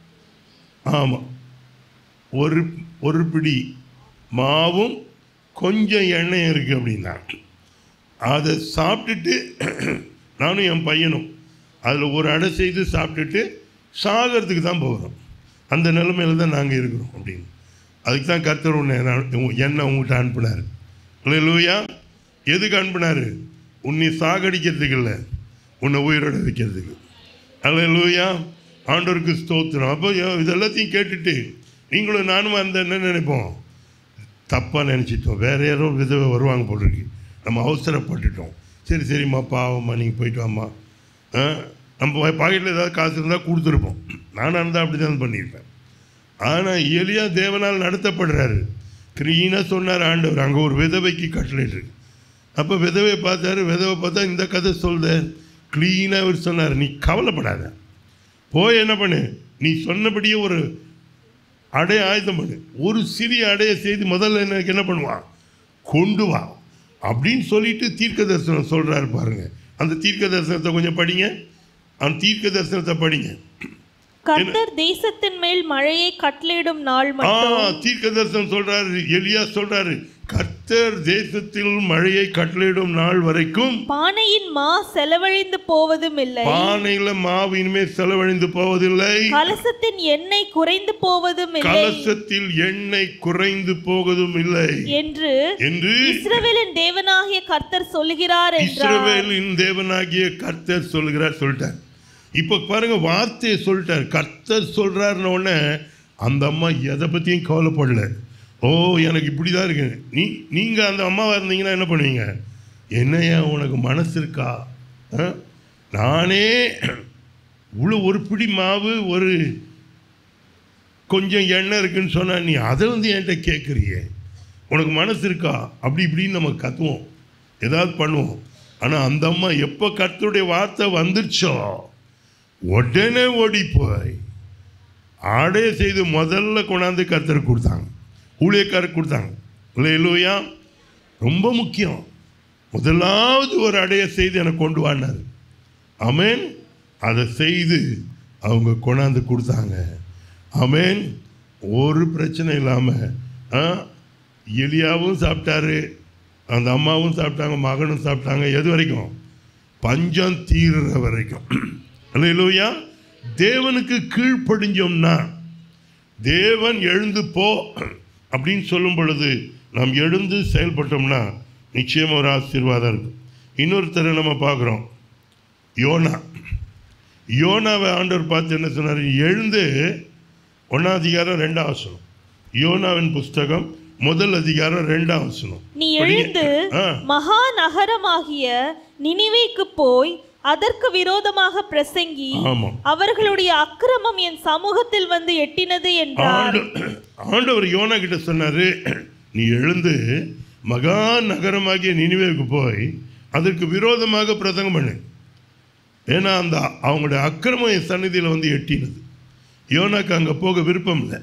ஆமாம் ஒரு ஒரு பிடி மாவும் கொஞ்சம் எண்ணெயும் இருக்குது அப்படின்னா அதை சாப்பிட்டுட்டு நானும் என் பையனும் அதில் ஒரு அடை செய்து சாப்பிட்டுட்டு சாகிறதுக்கு தான் போகிறோம் அந்த நிலைமையில தான் நாங்கள் இருக்கிறோம் அப்படின்னு அதுக்கு தான் கர்த்தர் உன்னை நான் என்னை உங்கள்கிட்ட அனுப்புனார் இல்லை லூயா எதுக்கு அனுப்புனார் உன்னை சாகடிக்கிறதுக்கு இல்லை உன்னை உயிரோட வைக்கிறதுக்கு அல்ல லூயா ஆண்டவருக்கு ஸ்தோத்திரம் அப்போ இதெல்லாத்தையும் கேட்டுட்டு நீங்களும் நானும் அந்த என்ன நினைப்போம் தப்பாக நினச்சிட்டோம் வேற யாரோ விதவை வருவாங்க போல இருக்கு நம்ம அவசரப்பட்டுட்டோம் சரி சரிம்மா பாவம்மா நீங்கள் போயிட்டு வாம்மா ஆ, நம்ம பாக்கெட்டில் ஏதாவது காசு இருந்தால் கொடுத்துருப்போம் நானாக இருந்தால் அப்படி தான் பண்ணியிருப்பேன் ஆனால் எலியா தேவனால் நடத்தப்படுறாரு க்ளீனாக சொன்னார் ஆண்டவர் அங்கே ஒரு விதவைக்கு கட்டளைட்டு இருக்கு அப்போ விதவை பார்த்தாரு விதவை பார்த்தா இந்த கதை சொல்லுத க்ளீனாக அவர் சொன்னார் நீ கவலைப்படாத போய் என்ன பண்ணு நீ சொன்னபடியே ஒரு அடைய ஆயுதம் பண்ணு ஒரு சிறிய அடையை செய்து முதல்ல எனக்கு என்ன பண்ணுவான் கொண்டு வா அப்படின்னு சொல்லிட்டு தீர்க்க தரிசனம் சொல்கிறாரு பாருங்க அந்த தீர்க்க தரிசனத்தை கொஞ்சம் படிங்க அந்த தீர்க்க தரிசனத்தை படிங்க கர்த்தர் தேசத்தின் மேல் மழையை கட்டளையிடும் நாள் ஆ மட்டும் தீர்க்க தரிசனம் சொல்றாரு எலியா சொல்றாரு கர்த்தர் தேசத்தில் மழையை கட்டளையிடும் நாள் வரைக்கும் பானையின் மா செலவழிந்து போவதும் இல்லை பானையில மாவு இனிமேல் செலவழிந்து போவதில்லை கலசத்தின் எண்ணெய் குறைந்து போவதும் இல்லை கலசத்தில் எண்ணெய் குறைந்து போவதும் இல்லை என்று என்று இஸ்ரவேலின் தேவனாகிய கர்த்தர் சொல்லுகிறார் என்றார் இஸ்ரவேலின் தேவனாகிய கர்த்தர் சொல்கிறார் சொல்லிட்டார் இப்போ பாருங்க வார்த்தையை சொல்லிட்டார் கர்த்தர் சொல்றாருன்ன உடனே அந்த அம்மா எதை பற்றியும் கவலைப்படல ஓ எனக்கு இப்படி தான் இருக்கு நீ நீங்கள் அந்த அம்மாவாக இருந்தீங்கன்னா என்ன பண்ணுவீங்க என்னையா உனக்கு மனசு இருக்கா ஆ? நானே இவ்வளோ ஒரு பிடி மாவு ஒரு கொஞ்சம் எண்ணெய் இருக்குன்னு சொன்னா நீ அதை வந்து என்கிட்ட கேட்குறியே உனக்கு மனசு இருக்கா அப்படி இப்படின்னு நம்ம கத்துவோம் ஏதாவது பண்ணுவோம் ஆனால் அந்த அம்மா எப்போ கர்த்தருடைய வார்த்தை வந்துருச்சோ உடனே ஓடி போய் ஆடே செய்து முதல்ல கொண்டாந்து கர்த்தர் கொடுத்தாங்க ஊழியக்காரர் கொடுத்தாங்க இல்லையா ரொம்ப முக்கியம் முதலாவது ஒரு அடைய செய்து எனக்கு கொண்டு வானார் அமேன் அதை செய்து அவங்க கொண்டாந்து கொடுத்தாங்க அமேன் ஒரு பிரச்சனை இல்லாமல் எலியாவும் சாப்பிட்டாரு அந்த அம்மாவும் சாப்பிட்டாங்க மகனும் சாப்பிட்டாங்க எது வரைக்கும் பஞ்சம் தீர்ற வரைக்கும் அல்லையா தேவனுக்கு கீழ்ப்படிஞ்சோம்னா தேவன் எழுந்து போ அப்படின்னு சொல்லும் பொழுது நாம் எழுந்து செயல்பட்டோம்னா நிச்சயமாக ஒரு ஆசீர்வாதம் இருக்கும் இன்னொருத்தரை நம்ம பார்க்குறோம் யோனா யோனாவை ஆண்டவர் பார்த்து என்ன சொன்னார் எழுந்து ஒன்றாம் அதிகாரம் ரெண்டாம் வசனம் யோனாவின் புஸ்தகம் முதல் அதிகாரம் ரெண்டாம் வசனம் நீ படிங்க. எழுந்து ஆ. மகா நகரமாகிய நினிவேக்கு போய் அதற்கு விரோதமாக பிரசங்கி ஆமாம் அவர்களுடைய அக்கிரமம் என் சமூகத்தில் வந்து எட்டினது என்றார் ஆண்டு ஆண்டவர் யோனா கிட்ட சொன்னாரு நீ எழுந்து மகா நகரமாகிய நினிவேவுக்கு போய் அதற்கு விரோதமாக பிரசங்கம் பண்ணு ஏன்னா அந்த அவங்களுடைய அக்கிரமம் என் சந்நிதியில் வந்து எட்டினது யோனாக்கு அங்கே போக விருப்பம் இல்லை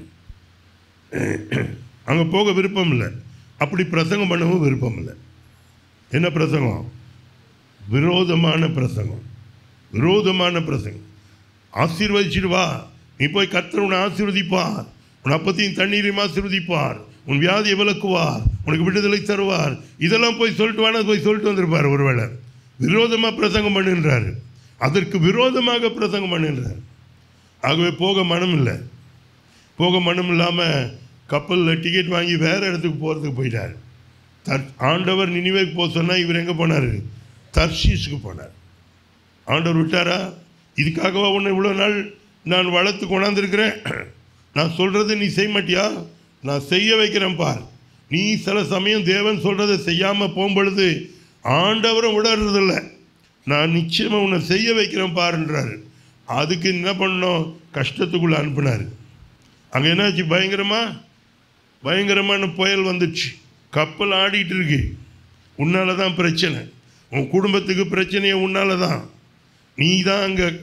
அங்கே போக விருப்பம் இல்லை அப்படி பிரசங்கம் பண்ணவும் விருப்பம் இல்லை என்ன பிரசங்கம் விரோதமான பிரசங்கம் விரோதமான பிரசங்கம் ஆசீர்வதிச்சிட்டு வா நீ போய் கர்த்தர் உன்னை ஆசீர்வதிப்பார் உன் அப்பத்தையும் தண்ணீரையும் ஆசீர்வதிப்பார் உன் வியாதியை விலக்குவார் உனக்கு விடுதலை தருவார் இதெல்லாம் போய் சொல்லிட்டு வானா போய் சொல்லிட்டு வந்திருப்பார் ஒருவேளை விரோதமாக பிரசங்கம் பண்ணுன்றாரு அதற்கு விரோதமாக பிரசங்கம் பண்ணுன்றார் ஆகவே போக மனம் இல்லை போக மனம் இல்லாமல் கப்பலில் டிக்கெட் வாங்கி வேறு இடத்துக்கு போகிறதுக்கு போயிட்டார் தர் ஆண்டவர் நினைவேக்கு போக சொன்னால் இவர் எங்கே போனார் தர்ஷீஸுக்கு போனார் ஆண்டவர் விட்டாரா இதுக்காகவா உன்னை இவ்வளோ நாள் நான் வளர்த்து கொண்டாந்துருக்கிறேன் நான் சொல்கிறது நீ செய்ய மாட்டியா நான் செய்ய வைக்கிறேன் பார் நீ சில சமயம் தேவன் சொல்கிறத செய்யாமல் போகும்பொழுது ஆண்டவரும் விடறதில்ல நான் நிச்சயமாக உன்னை செய்ய வைக்கிறேன் பாருன்றாரு அதுக்கு என்ன பண்ணோம் கஷ்டத்துக்குள்ளே அனுப்புனார் அங்கே என்னாச்சு பயங்கரமா பயங்கரமான புயல் வந்துச்சு கப்பல் ஆடிட்டு இருக்கு உன்னால தான் பிரச்சனை உன் குடும்பத்துக்கு பிரச்சனையே உன்னால தான் நீ தான் அங்கே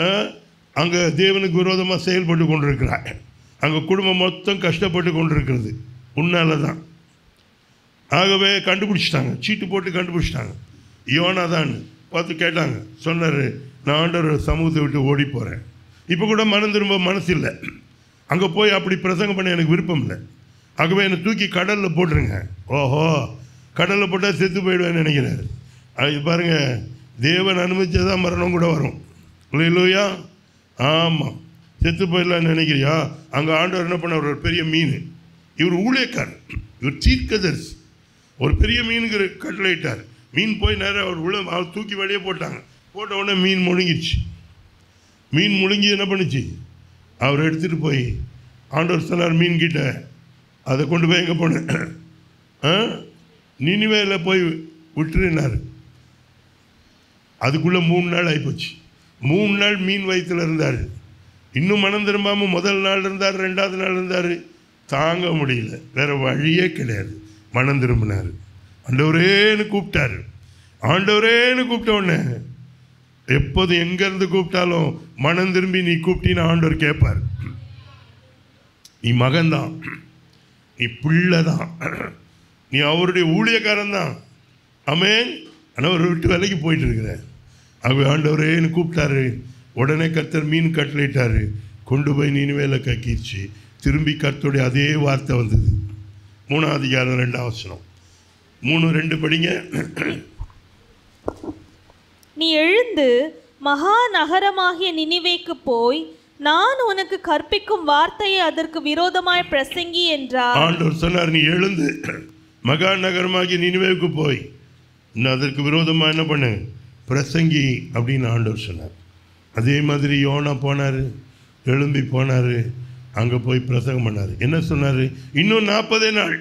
அங்கே தேவனுக்கு விரோதமாக செயல்பட்டு கொண்டிருக்கிறார் அங்கே குடும்பம் மொத்தம் கஷ்டப்பட்டு கொண்டிருக்கிறது உன்னால தான் ஆகவே கண்டுபிடிச்சிட்டாங்க சீட்டு போட்டு கண்டுபிடிச்சிட்டாங்க யோனா தான் பார்த்து கேட்டாங்க சொன்னார் நான் ஆண்டவர் சமூகத்தை விட்டு ஓடி போகிறேன் இப்போ கூட மனம் திரும்ப மனசு இல்லை அங்கே போய் அப்படி பிரசங்கம் பண்ண எனக்கு விருப்பம் இல்லை ஆகவே என்னை தூக்கி கடலில் போட்டுருங்க ஓஹோ கடலில் போட்டால் செத்து போயிடுவேன்னு நினைக்கிறாரு அது பாருங்க தேவன் அனுமதிச்சதான் மரணம் கூட வரும் இல்லையா ஆமாம் செத்து போயிடலாம்னு நினைக்கிறியா அங்கே ஆண்டவர் என்ன பண்ண ஒரு பெரிய மீன் இவர் ஊழியக்காரர் இவர் தீர்க்கதரிசி ஒரு பெரிய மீனுக்கு கட்டளையிட்டார் மீன் போய் நேரம் அவர் உள்ள அவர் தூக்கி வெளியே போட்டாங்க போட்ட உடனே மீன் முழுங்கிடுச்சு மீன் முழுங்கி என்ன பண்ணுச்சு அவர் எடுத்துகிட்டு போய் ஆண்டவர் சொன்னார் மீன் கிட்ட அதை கொண்டு போய் எங்கே போனேன் ஆ நினிவேல போய் விட்டுருனார் அதுக்குள்ளே மூணு நாள் ஆகிப்போச்சு மூணு நாள் மீன் வயிற்றுல இருந்தார் இன்னும் மனம் திரும்பாமல் முதல் நாள் இருந்தார் ரெண்டாவது நாள் இருந்தார் தாங்க முடியல வேற வழியே கிடையாது மனம் திரும்பினார் ஆண்டவரேன்னு கூப்பிட்டாரு ஆண்டவரேன்னு கூப்பிட்ட உடனே எப்போது எங்கேருந்து கூப்பிட்டாலும் மனம் திரும்பி நீ கூப்பிட்டின்னு ஆண்டவர் கேட்பார் நீ மகன்தான் நீ பிள்ளை தான் நீ அவருடைய ஊழியக்காரன் தான் அமேன் ஆனால் அவர் விட்டு வேலைக்கு போயிட்டு இருக்கிற அவர் ஆண்டவரேன்னு கூப்பிட்டாரு உடனே கர்த்தர் மீன் கட்டளையிட்டாரு கொண்டு போய் நீனுவேல கக்கிடுச்சு திரும்பி கர்த்தருடைய அதே வார்த்தை வந்தது மூணாவது அதிகாரம் ரெண்டாம் வசனம் மூணு ரெண்டு படிங்க நீ எழுந்து மகா நகரமாகிய நினிவேக்கு போய் நான் உனக்கு கற்பிக்கும் வார்த்தையை அதற்கு விரோதமாய் பிரசங்கி என்றார் ஆண்டவர் சொன்னார் நீ எழுந்து மகா நகரமாகி நினைவேவுக்கு போய் இன்னும் அதற்கு விரோதமாக என்ன பண்ணு பிரசங்கி அப்படின்னு ஆண்டவர் சொன்னார் அதே மாதிரி யோனா போனார் எழும்பி போனார் அங்கே போய் பிரசங்கம் பண்ணார் என்ன சொன்னார் இன்னும் நாற்பதே நாள்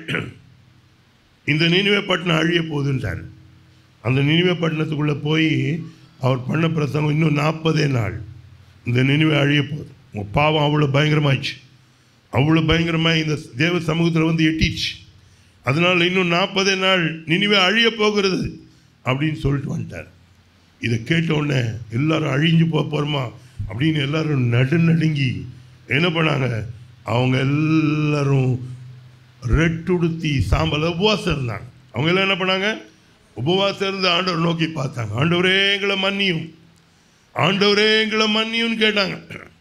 இந்த நினைவே பட்டணம் அழிய போகுதுன்றார் அந்த நினைவே பட்டணத்துக்குள்ளே போய் அவர் பண்ண பிரசங்கம் இன்னும் நாற்பதே நாள் இந்த நினைவே அழிய போகுது உங்க பாவம் அவ்வளோ பயங்கரமாயிடுச்சு அவ்வளோ பயங்கரமாக இந்த தேவ சமூகத்தில் வந்து எட்டிச்சு அதனால் இன்னும் நாற்பதே நாள் நினைவே அழிய போகிறது அப்படின்னு சொல்லிட்டு வந்துட்டார் இதை கேட்ட உடனே எல்லாரும் அழிஞ்சு போக போகிறோமா அப்படின்னு எல்லாரும் நடுநடுங்கி என்ன பண்ணாங்க அவங்க எல்லாரும் ரெட்டுடுத்தி சாம்பல் உபவாசம் இருந்தாங்க அவங்க எல்லாம் என்ன பண்ணாங்க உபவாசம் இருந்து ஆண்டவர் நோக்கி பார்த்தாங்க ஆண்டவரே எங்களை மன்னியும் ஆண்டவரே எங்களை மன்னியும்னு கேட்டாங்க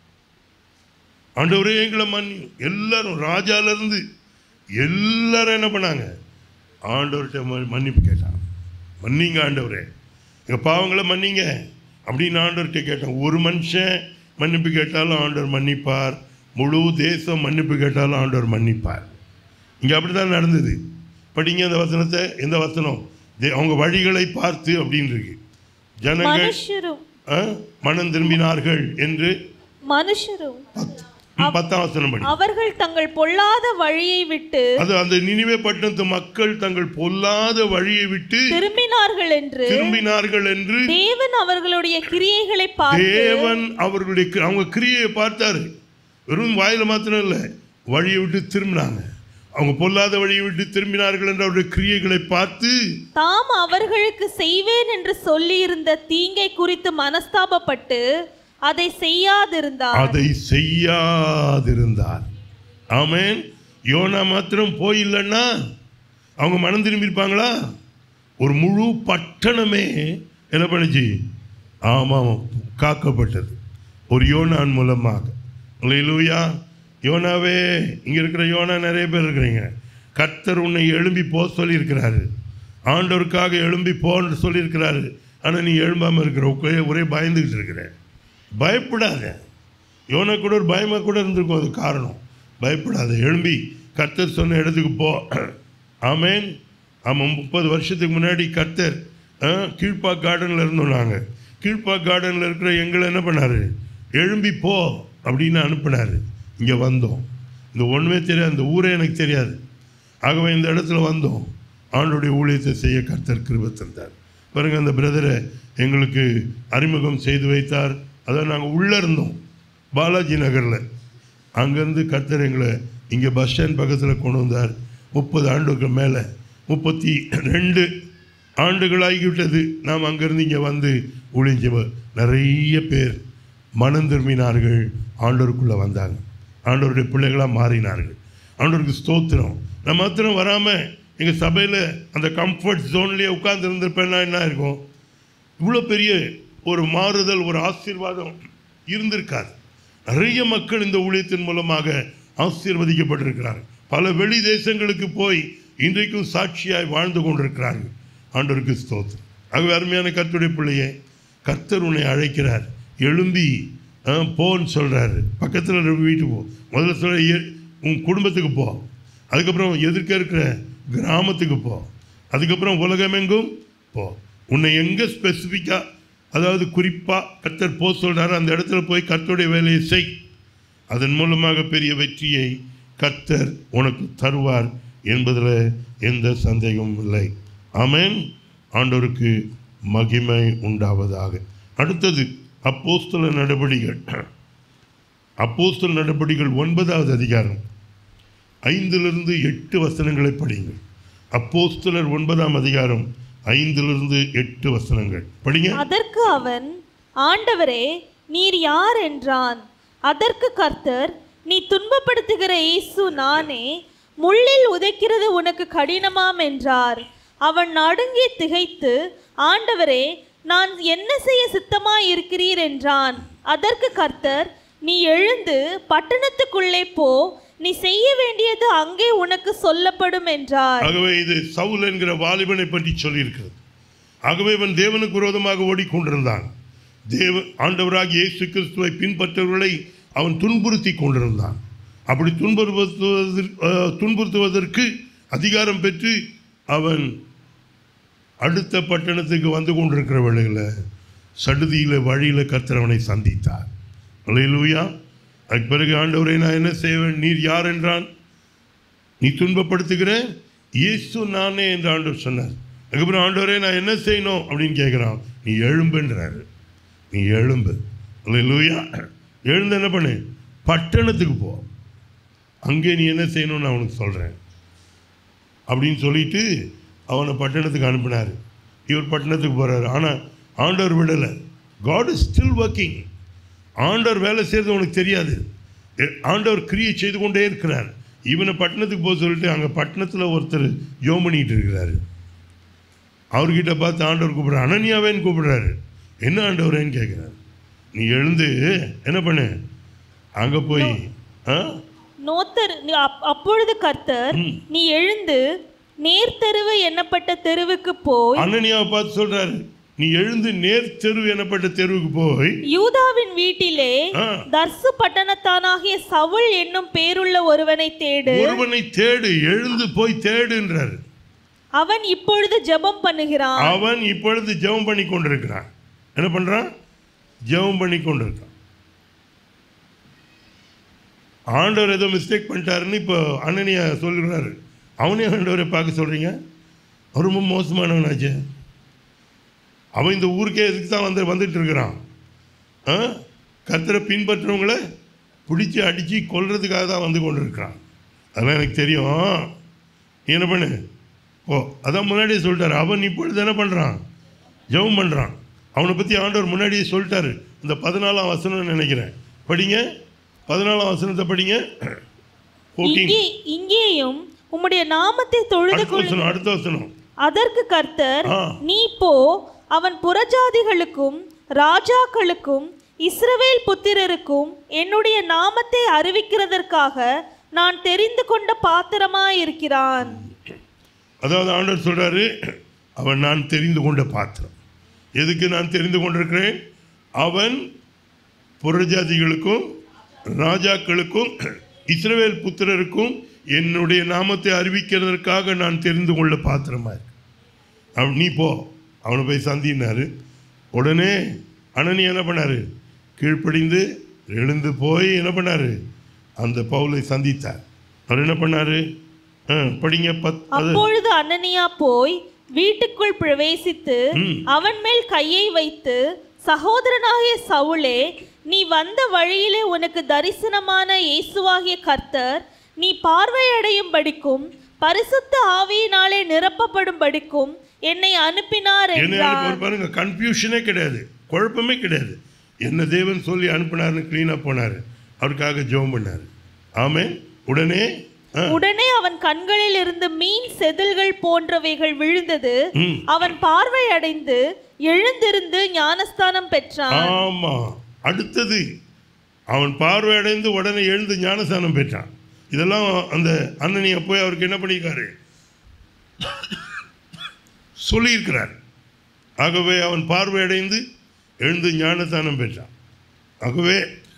ஆண்டவரே எங்களை மன்னியும் எல்லாரும் ராஜால இருந்து எல்லாரும் என்ன பண்ணாங்க ஆண்டவர்கிட்ட ம- மன்னிப்பு கேட்டாங்க மன்னிங்க ஆண்டவரே எங்கள் பாவங்களை மன்னிங்க அப்படின்னு ஆண்டவர்கிட்ட கேட்டாங்க ஒரு மனுஷன் மன்னிப்பு கேட்டாலும் ஆண்டவர் மன்னிப்பார் முழு தேசம் மன்னிப்பு கேட்டாலும் ஆண்டவர் மன்னிப்பார் இங்கே அப்படி தான் நடந்தது படிங்க அந்த வசனத்தை எந்த வசனம் தே- அவங்க வழிகளை பார்த்து அப்படின்னு இருக்கு ஜனங்கள் மனுஷரும் ஆ, மனம் திரும்பினார்கள் என்று மனுஷரும் பத்து- பத்தாம் வசனம் படி அவர்கள் தங்கள் பொல்லாத வழியை விட்டு அது அந்த நினைவே பட்டணத்து மக்கள் தங்கள் பொல்லாத வழியை விட்டு திரும்பினார்கள் என்று திரும்பினார்கள் என்று தேவன் அவர்களுடைய கிரியைகளை பார்த்து தேவன் அவர்களுடைய கி- அவங்க கிரியையை பார்த்தாரு வெறும் வாயில மாத்திரம் இல்லை வழியை விட்டு திரும்பினாங்க அவங்க பொல்லாத வழியை விட்டு திரும்பினார்கள் என்று அவருடைய கிரியைகளை பார்த்து தாம் அவர்களுக்கு செய்வேன் என்று சொல்லியிருந்த தீங்கை குறித்து மனஸ்தாபப்பட்டு அதை செய்யாதிருந்தார் அதை செய்யாதிருந்தார் ஆமென் யோனா மாத்திரம் போயில்லைன்னா அவங்க மனம் திரும்பியிருப்பாங்களா ஒரு முழு பட்டணமே என்ன பண்ணுச்சு ஆமாம் காக்கப்பட்டது ஒரு யோனான் மூலமாக லூயா யோனாவே இங்கே இருக்கிற யோனா நிறைய பேர் இருக்கிறீங்க கர்த்தர் உன்னை எழும்பி போ சொல்லியிருக்கிறாரு ஆண்டவருக்காக எழும்பி போன்னு சொல்லியிருக்கிறாரு ஆனால் நீ எழும்பாமல் இருக்கிற ஒரே ஒரே பயந்துக்கிட்டு இருக்கிற பயப்படாத யோனா கூட ஒரு பயமாக கூட இருந்திருக்கும் அது காரணம் பயப்படாத எழும்பி கர்த்தர் சொன்ன இடத்துக்கு போ ஆமேன் ஆமாம் முப்பது வருஷத்துக்கு முன்னாடி கர்த்தர் ஆ, கீழ்ப்பாக் கார்டனில் இருந்தோம் நாங்கள் கீழ்ப்பாக் கார்டனில் இருக்கிற எங்களை என்ன பண்ணார் எழும்பி போ அப்படின்னு அனுப்புனார் இங்கே வந்தோம் இந்த ஒன்றுமே தெரியாது இந்த ஊரே எனக்கு தெரியாது ஆகவே இந்த இடத்துல வந்தோம் ஆண்டுடைய ஊழியத்தை செய்ய கர்த்தர் கிருபை தந்தார் பாருங்க அந்த பிரதரை எங்களுக்கு அறிமுகம் செய்து வைத்தார் அதான் நாங்கள் உள்ளே இருந்தோம் பாலாஜி நகரில் அங்கேருந்து கர்த்தர் எங்களை இங்கே பஸ் ஸ்டாண்ட் பக்கத்தில் கொண்டு வந்தார் முப்பது ஆண்டுக்கு மேலே முப்பத்தி ரெண்டு ஆண்டுகளாகிவிட்டது நாம் அங்கேருந்து இங்கே வந்து ஒளிஞ்சவர் நிறைய பேர் மனம் திரும்பினார்கள் ஆண்டோருக்குள்ளே வந்தாங்க ஆண்டவருடைய பிள்ளைகளாக மாறினார்கள் ஆண்டவருக்கு ஸ்தோத்திரம் நான் மாத்திரம் வராமல் எங்கள் சபையில் அந்த கம்ஃபர்ட் ஜோன்லேயே உட்கார்ந்து இருந்திருப்பேன்னா என்ன இருக்கும் இவ்வளோ பெரிய ஒரு மாறுதல் ஒரு ஆசீர்வாதம் இருந்திருக்காது நிறைய மக்கள் இந்த ஊழியத்தின் மூலமாக ஆசீர்வதிக்கப்பட்டிருக்கிறார்கள் பல வெளி தேசங்களுக்கு போய் இன்றைக்கும் சாட்சியாய் வாழ்ந்து கொண்டிருக்கிறார்கள் ஆண்டவருக்கு ஸ்தோத்திரம் ஆகவே அருமையான கர்த்தருடைய பிள்ளையே கர்த்தர் உன்னை அழைக்கிறார் எழும்பி ஆ, போன்னு சொல்கிறாரு பக்கத்தில் இருக்கிற வீட்டுக்கு போ முதல்ல சொல்ல "ஏ- உன் குடும்பத்துக்கு போ அதுக்கப்புறம் எதிர்க்க இருக்கிற கிராமத்துக்கு போ அதுக்கப்புறம் உலகமெங்கும் போ உன்னை எங்கே ஸ்பெசிஃபிக்காக அதாவது குறிப்பாக கர்த்தர் போ சொல்கிறாரு அந்த இடத்துல போய் கர்த்தருடைய வேலையை செய் அதன் மூலமாக பெரிய வெற்றியை கர்த்தர் உனக்கு தருவார் என்பதில் எந்த சந்தேகமும் இல்லை ஆமென் ஆண்டவருக்கு மகிமை உண்டாவதாக அடுத்தது அப்போஸ்தல நடபடிகள் அப்போஸ்தல நடபடிகள் ஒன்பதாவது அதிகாரம் ஐந்திலிருந்து எட்டு வசனங்களை படிங்கள் அப்போஸ்தலர் ஒன்பதாம் அதிகாரம் ஐந்திலிருந்து எட்டு வசனங்கள் படிங்க அதற்கு அவன் ஆண்டவரே நீர் யார் என்றான் அதற்கு கர்த்தர் நீ துன்பப்படுத்துகிற இயேசு நானே முள்ளில் உதைக்கிறது உனக்கு கடினமாம் என்றார் அவன் நடுங்கி திகைத்து ஆண்டவரே நான் என்ன செய்ய சித்தமாய் இருக்கிறீர் என்றான் அதற்கு கர்த்தர் நீ எழுந்து பட்டணத்துக்குள்ளே போ நீ செய்ய வேண்டியது அங்கே உனக்கு சொல்லப்படும் என்றார் ஆகவே இது சவுல் என்கிற வாலிபனை பற்றி சொல்லியிருக்கிறது ஆகவே இவன் தேவனுக்கு விரோதமாக ஓடிக்கொண்டிருந்தான் தேவ ஆண்டவராக இயேசு கிறிஸ்துவை பின்பற்றவர்களை அவன் துன்புறுத்தி கொண்டிருந்தான் அப்படி துன்புறுத்துவதற்கு அஹ், துன்புறுத்துவதற்கு அதிகாரம் பெற்று அவன் அடுத்த பட்டணத்துக்கு வந்து கொண்டிருக்கிற வேளையில் சடுதியில் வழியில் கர்த்தரவனை சந்தித்தார் அல்லேலூயா அதுக்கு பிறகு ஆண்டவரை நான் என்ன செய்வேன் நீர் யார் என்றான் நீ துன்பப்படுத்துகிற இயேசு நானே என்று ஆண்டவர் சொன்னார் அதுக்கப்புறம் ஆண்டவரே நான் என்ன செய்யணும் அப்படின்னு கேட்குறான் நீ எழும்புன்றாரு நீ எழும்பு அல்லேலூயா எழுந்து என்ன பண்ணு பட்டணத்துக்கு போ அங்கே நீ என்ன செய்யணும்னு நான் உனக்கு சொல்கிறேன் அப்படின்னு சொல்லிட்டு அவனை பட்டணத்துக்கு அனுப்பினார் இவர் பட்டணத்துக்கு போகிறாரு ஆனால் ஆண்டவர் விடலை காட் இஸ் ஸ்டில் ஒர்க்கிங் ஆண்டவர் வேலை செய்கிறது உனக்கு தெரியாது எ- ஆண்டவர் கிரியை செய்து கொண்டே இருக்கிறார் இவனை பட்டணத்துக்கு போக சொல்லிட்டு அங்கே பட்டணத்தில் ஒருத்தர் ஜோம் பண்ணிட்டு இருக்கிறாரு அவர்கிட்ட பார்த்து ஆண்டவர் கூப்பிடுறாரு அனன்யாவேன்னு கூப்பிடுறாரு என்ன ஆண்டவரேன்னு கேட்குறாரு நீ எழுந்து என்ன பண்ணு அங்கே போய் ஆ நோத்தர் அப்- அப்பொழுது கர்த்தர் நீ எழுந்து நேர்த்தெருவு எண்ணப்பட்ட தெருவுக்கு போய் அனனியாவை பார்த்து சொல்றாரு நீ எழுந்து நேர் தெரு எனப்பட்ட தெருவுக்கு போய் யூதாவின் வீட்டிலே ஆ. தர்சு பட்டணத்தானாகிய சவுல் என்னும் பேருள்ள ஒருவனை தேடு ஒருவனை தேடு எழுந்து போய் தேடுன்றாரு அவன் இப்பொழுது ஜெபம் பண்ணுகிறான் அவன் இப்பொழுது ஜெபம் பண்ணி கொண்டிருக்கிறான் என்ன பண்றான் ஜெபம் பண்ணி கொண்டிருக்கான் ஆண்டவர் ஏதோ மிஸ்டேக் பண்ணிட்டாருன்னு இப்போ அண்ணனியா சொல்கிறாரு அவனே ஆண்டவரை பார்க்க சொல்றீங்க அவர் ரொம்ப மோசமானவனாச்சே அவன் இந்த ஊருக்கே எதுக்கு தான் வந்து வந்துட்டு இருக்கிறான் ஆ கர்த்தரை பின்பற்றுறவங்கள பிடிச்சி அடித்து கொல்றதுக்காக தான் வந்து கொண்டு இருக்கிறான் அதெல்லாம் எனக்கு தெரியும் நீ என்ன பண்ணு ஓ அதான் முன்னாடியே சொல்லிட்டாரு அவன் இப்பொழுது என்ன பண்ணுறான் ஜெபம் பண்ணுறான் அவனை பற்றி ஆண்டவர் முன்னாடியே சொல்லிட்டாரு இந்த பதினாலாம் வசனம்னு நினைக்கிறேன் படிங்க பதினாலாம் வசனத்தை படிங்க ஃபோர்டீன் இங்கே இங்கேயும் உம்முடைய நாமத்தை தொழுது அடுத்த கொள் வசனம் அடுத்த வசனம் அதற்கு கர்த்தர் ஆ. நீ போ அவன் புறஜாதிகளுக்கும் ராஜாக்களுக்கும் இஸ்ரவேல் புத்திரருக்கும் என்னுடைய நாமத்தை அறிவிக்கிறதற்காக நான் தெரிந்து கொண்ட பாத்திரமாயிருக்கிறான் அதாவது ஆண்டவர் சொல்றாரு அவன் நான் தெரிந்து கொண்ட பாத்திரம் எதுக்கு நான் தெரிந்து கொண்டிருக்கிறேன் அவன் புறஜாதிகளுக்கும் ராஜாக்களுக்கும் இஸ்ரவேல் புத்திரருக்கும் என்னுடைய நாமத்தை அறிவிக்கிறதற்காக நான் தெரிந்து கொள்ள பாத்திரமா இருக்கு அவன் நீ போ அவனை போய் சந்தினாரு உடனே அனனி என்ன பண்ணாரு கீழ்ப்படிந்து எழுந்து போய் என்ன பண்ணாரு அந்த பவுலை சந்தித்தார் அவர் என்ன பண்ணாரு ஆ, படிங்க பத் அது அப்பொழுது அனனியா போய் வீட்டுக்குள் பிரவேசித்து அவன் மேல் கையை வைத்து சகோதரனாகிய சவுலே நீ வந்த வழியிலே உனக்கு தரிசனமான இயேசுவாகிய கர்த்தர் நீ பார்வையடையும் படிக்கும் பரிசுத்த ஆவியினாலே நிரப்பப்படும் படிக்கும் என்னை அனுப்பினார் என்ன என்றான் ஒரு பாருங்க கன்ஃபியூஷனே கிடையாது குழப்பமே கிடையாது என்ன தேவன் சொல்லி அனுப்பினார்னு க்ளீனாக போனார் அவருக்காக ஜெபம் பண்ணார் ஆமென் உடனே ஆ, உடனே அவன் கண்களில் இருந்து மீன் செதில்கள் போன்றவைகள் விழுந்தது ம். அவன் பார்வை அடைந்து எழுந்திருந்து ஞானஸ்தானம் பெற்றான் ஆமா அடுத்தது அவன் பார்வையடைந்து உடனே எழுந்து ஞானஸ்தானம் பெற்றான் இதெல்லாம் அந்த அண்ணனியை போய் அவருக்கு என்ன பண்ணியிருக்காரு சொல்லியிருக்கிறார் ஆகவே அவன் பார்வையடைந்து எழுந்து ஞானஸ்தானம் பெற்றான் ஆகவே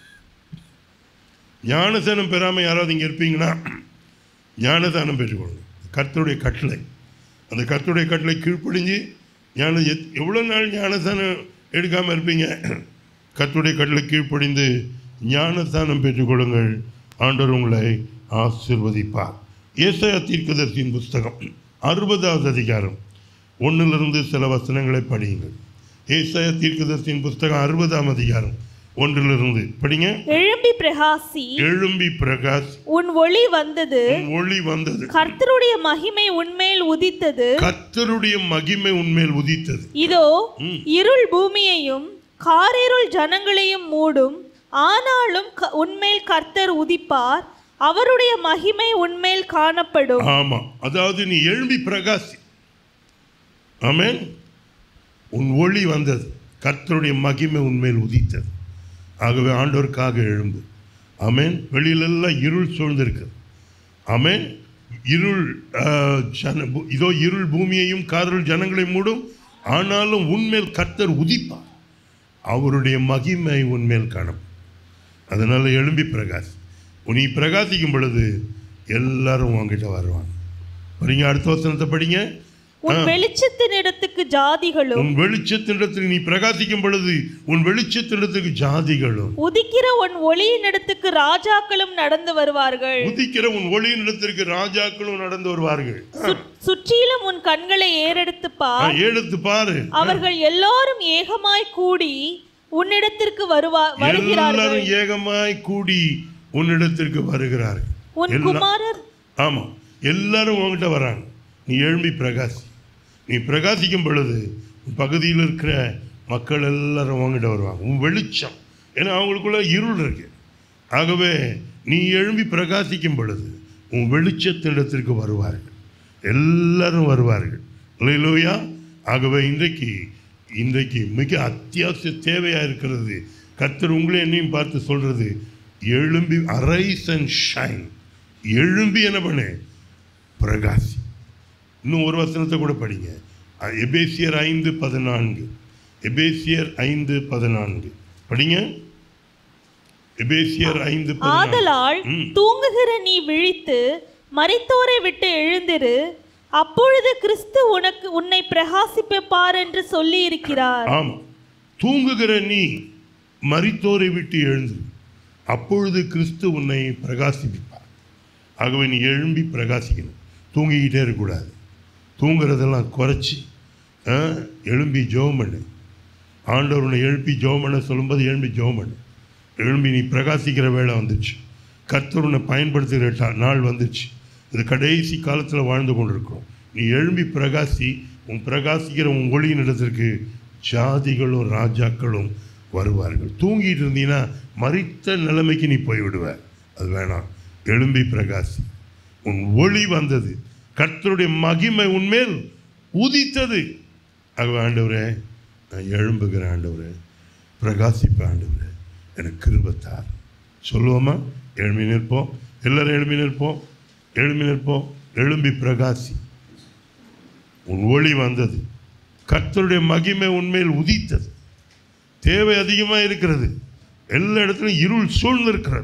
ஞானஸ்தானம் பெறாமல் யாராவது இங்கே இருப்பீங்கன்னா ஞானதானம் பெற்றுக்கொள்ளுங்க கர்த்தருடைய கட்டளை அந்த கர்த்தருடைய கட்டளை கீழ்ப்படிஞ்சு ஞான எத் எவ்வளோ நாள் ஞானஸ்தானம் எடுக்காமல் இருப்பீங்க கர்த்தருடைய கட்டளை கீழ்ப்படிந்து ஞானஸ்தானம் பெற்றுக்கொள்ளுங்கள் ஆண்டவர் உங்களை ஆசிர்வதிப்பார் ஏசாயா தீர்க்கதர்சியின் புஸ்தகம் அறுபதாவது அதிகாரம் ஒன்றிலிருந்து சில வசனங்களை படியுங்கள் ஏசாயா தீர்க்கதர்சியின் புஸ்தகம் அறுபதாம் அதிகாரம் ஒன்றிலிருந்து படிங்க எழும்பி பிரகாசி எழும்பி பிரகாஷ் உன் ஒளி வந்தது உன் ஒளி வந்தது கர்த்தருடைய மகிமை உன்மேல் உதித்தது கர்த்தருடைய மகிமை உன்மேல் உதித்தது இதோ ம். இருள் பூமியையும் காரிருள் ஜனங்களையும் மூடும் ஆனாலும் க- உன்மேல் கர்த்தர் உதிப்பார் அவருடைய மகிமை உன்மேல் காணப்படும் ஆமா அதாவது நீ எழும்பி பிரகாசி ஆமென் உன் ஒளி வந்தது கர்த்தருடைய மகிமை உன்மேல் உதித்தது ஆகவே ஆண்டவருக்காக எழும்பு ஆமென் வெளியிலெல்லாம் இருள் சூழ்ந்திருக்கு ஆமென் இருள் ஆஹ், ஜன பூ- இதோ இருள் பூமியையும் காரல் ஜனங்களை மூடும் ஆனாலும் உன்மேல் கர்த்தர் உதிப்பார் அவருடைய மகிமை உன்மேல் காணும் அதனால எழும்பி பிரகாஷ் நீ பிரகாசிக்கும் பொழுது எல்லாரும் உன்கிட்ட வருவாங்க வரீங்க அடுத்த வசனத்தை படிங்க உன் வெளிச்சத்தின் இடத்துக்கு ஜாதிகளும் உன் வெளிச்சத்தினிடத்தில் நீ பிரகாசிக்கும் பொழுது உன் வெளிச்சத்தினிடத்துக்கு ஜாதிகளும் உதிக்கிற உன் ஒளியின் இடத்துக்கு ராஜாக்களும் நடந்து வருவார்கள் உதிக்கிற உன் ஒளியினிடத்திற்கு ராஜாக்களும் நடந்து வருவார்கள் சுற்- சுற்றிலும் உன் கண்களை ஏறெடுத்து ஆ, பார் எடுத்து பாரு அவர்கள் எல்லாரும் ஏகமாய் கூடி உன்னிடத்திற்கு வருவா வருகிறார்கள் எல்லாரும் ஏகமாய் கூடி உன்னிடத்திற்கு வருகிறார்கள் உன் எல்லா- குமாரர் ஆமா எல்லாரும் உன்கிட்ட வராங்க நீ எழும்பி பிரகாசி நீ பிரகாசிக்கும் பொழுது உன் பகுதியில் இருக்கிற மக்கள் எல்லாரும் உன்கிட்ட வருவாங்க உன் வெளிச்சம் ஏன்னா அவங்களுக்குள்ள இருள் இருக்கு ஆகவே நீ எழும்பி பிரகாசிக்கும் பொழுது உன் வெளிச்சத்தினிடத்திற்கு வருவார்கள் எல்லாரும் வருவார்கள் இல்லையிலோயா ஆகவே இன்றைக்கு இன்றைக்கு மிக அத்தியாவசிய தேவையாக இருக்கிறது கர்த்தர் உங்களை என்னையும் பார்த்து சொல்றது எழும்பி அரைஸ் அண்ட் ஷைன் எழும்பி என்ன பண்ணு பிரகாசி இன்னும் ஒரு வசனத்தை கூட படிங்க அ- எபேசியர் ஐந்து பதினான்கு எபேசியர் ஐந்து பதினான்கு படிங்க எபேசியர் ஐந்து பதினான்கு ஆதலால் ம். தூங்குகிற நீ விழித்து மரித்தோரை விட்டு எழுந்திரு அப்பொழுது கிறிஸ்து உனக்கு உன்னை பிரகாசிப்பார் என்று சொல்லி இருக்கிறார் ஆம் தூங்குகிற நீ மரித்தோரை விட்டு எழுந்து அப்பொழுது கிறிஸ்து உன்னை பிரகாசிப்பிப்பார் ஆகவே நீ எழும்பி பிரகாசிக்கணும் தூங்கிக்கிட்டே இருக்கக்கூடாது தூங்குறதெல்லாம் குறைச்சி ஆ, எழும்பி ஜெபம் பண்ணு ஆண்டவர் உன்னை எழுப்பி ஜெபம் பண்ண சொல்லும்போது எழும்பி ஜெபம் பண்ணு எழும்பி நீ பிரகாசிக்கிற வேலை வந்துச்சு கர்த்தர் உன்னை பயன்படுத்துகிற டா- நாள் வந்துச்சு இது கடைசி காலத்தில் வாழ்ந்து கொண்டிருக்கிறோம் நீ எழும்பி பிரகாசி உன் பிரகாசிக்கிற உன் ஒளியின் இடத்திற்கு ஜாதிகளும் ராஜாக்களும் வருவார்கள் தூங்கிட்டு இருந்தீங்கன்னா மறித்த நிலைமைக்கு நீ போய்விடுவ அது வேணாம் எழும்பி பிரகாசி உன் ஒளி வந்தது கர்த்தருடைய மகிமை உன்மேல் உதித்தது ஆகவே ஆண்டவரே நான் எழும்புகிறேன் ஆண்டவரே பிரகாசிப்ப ஆண்டவரே எனக்கு கிருபத்தார் சொல்லுவோமா எழும்பி நிற்போம் எல்லாரும் எழும்பி நிற்போம் எழும்பி நிற்போம் எழும்பி பிரகாசி உன் ஒளி வந்தது கர்த்தருடைய மகிமை உன்மேல் உதித்தது தேவை அதிகமாக இருக்கிறது எல்லா இடத்துலையும் இருள் சூழ்ந்திருக்கிறது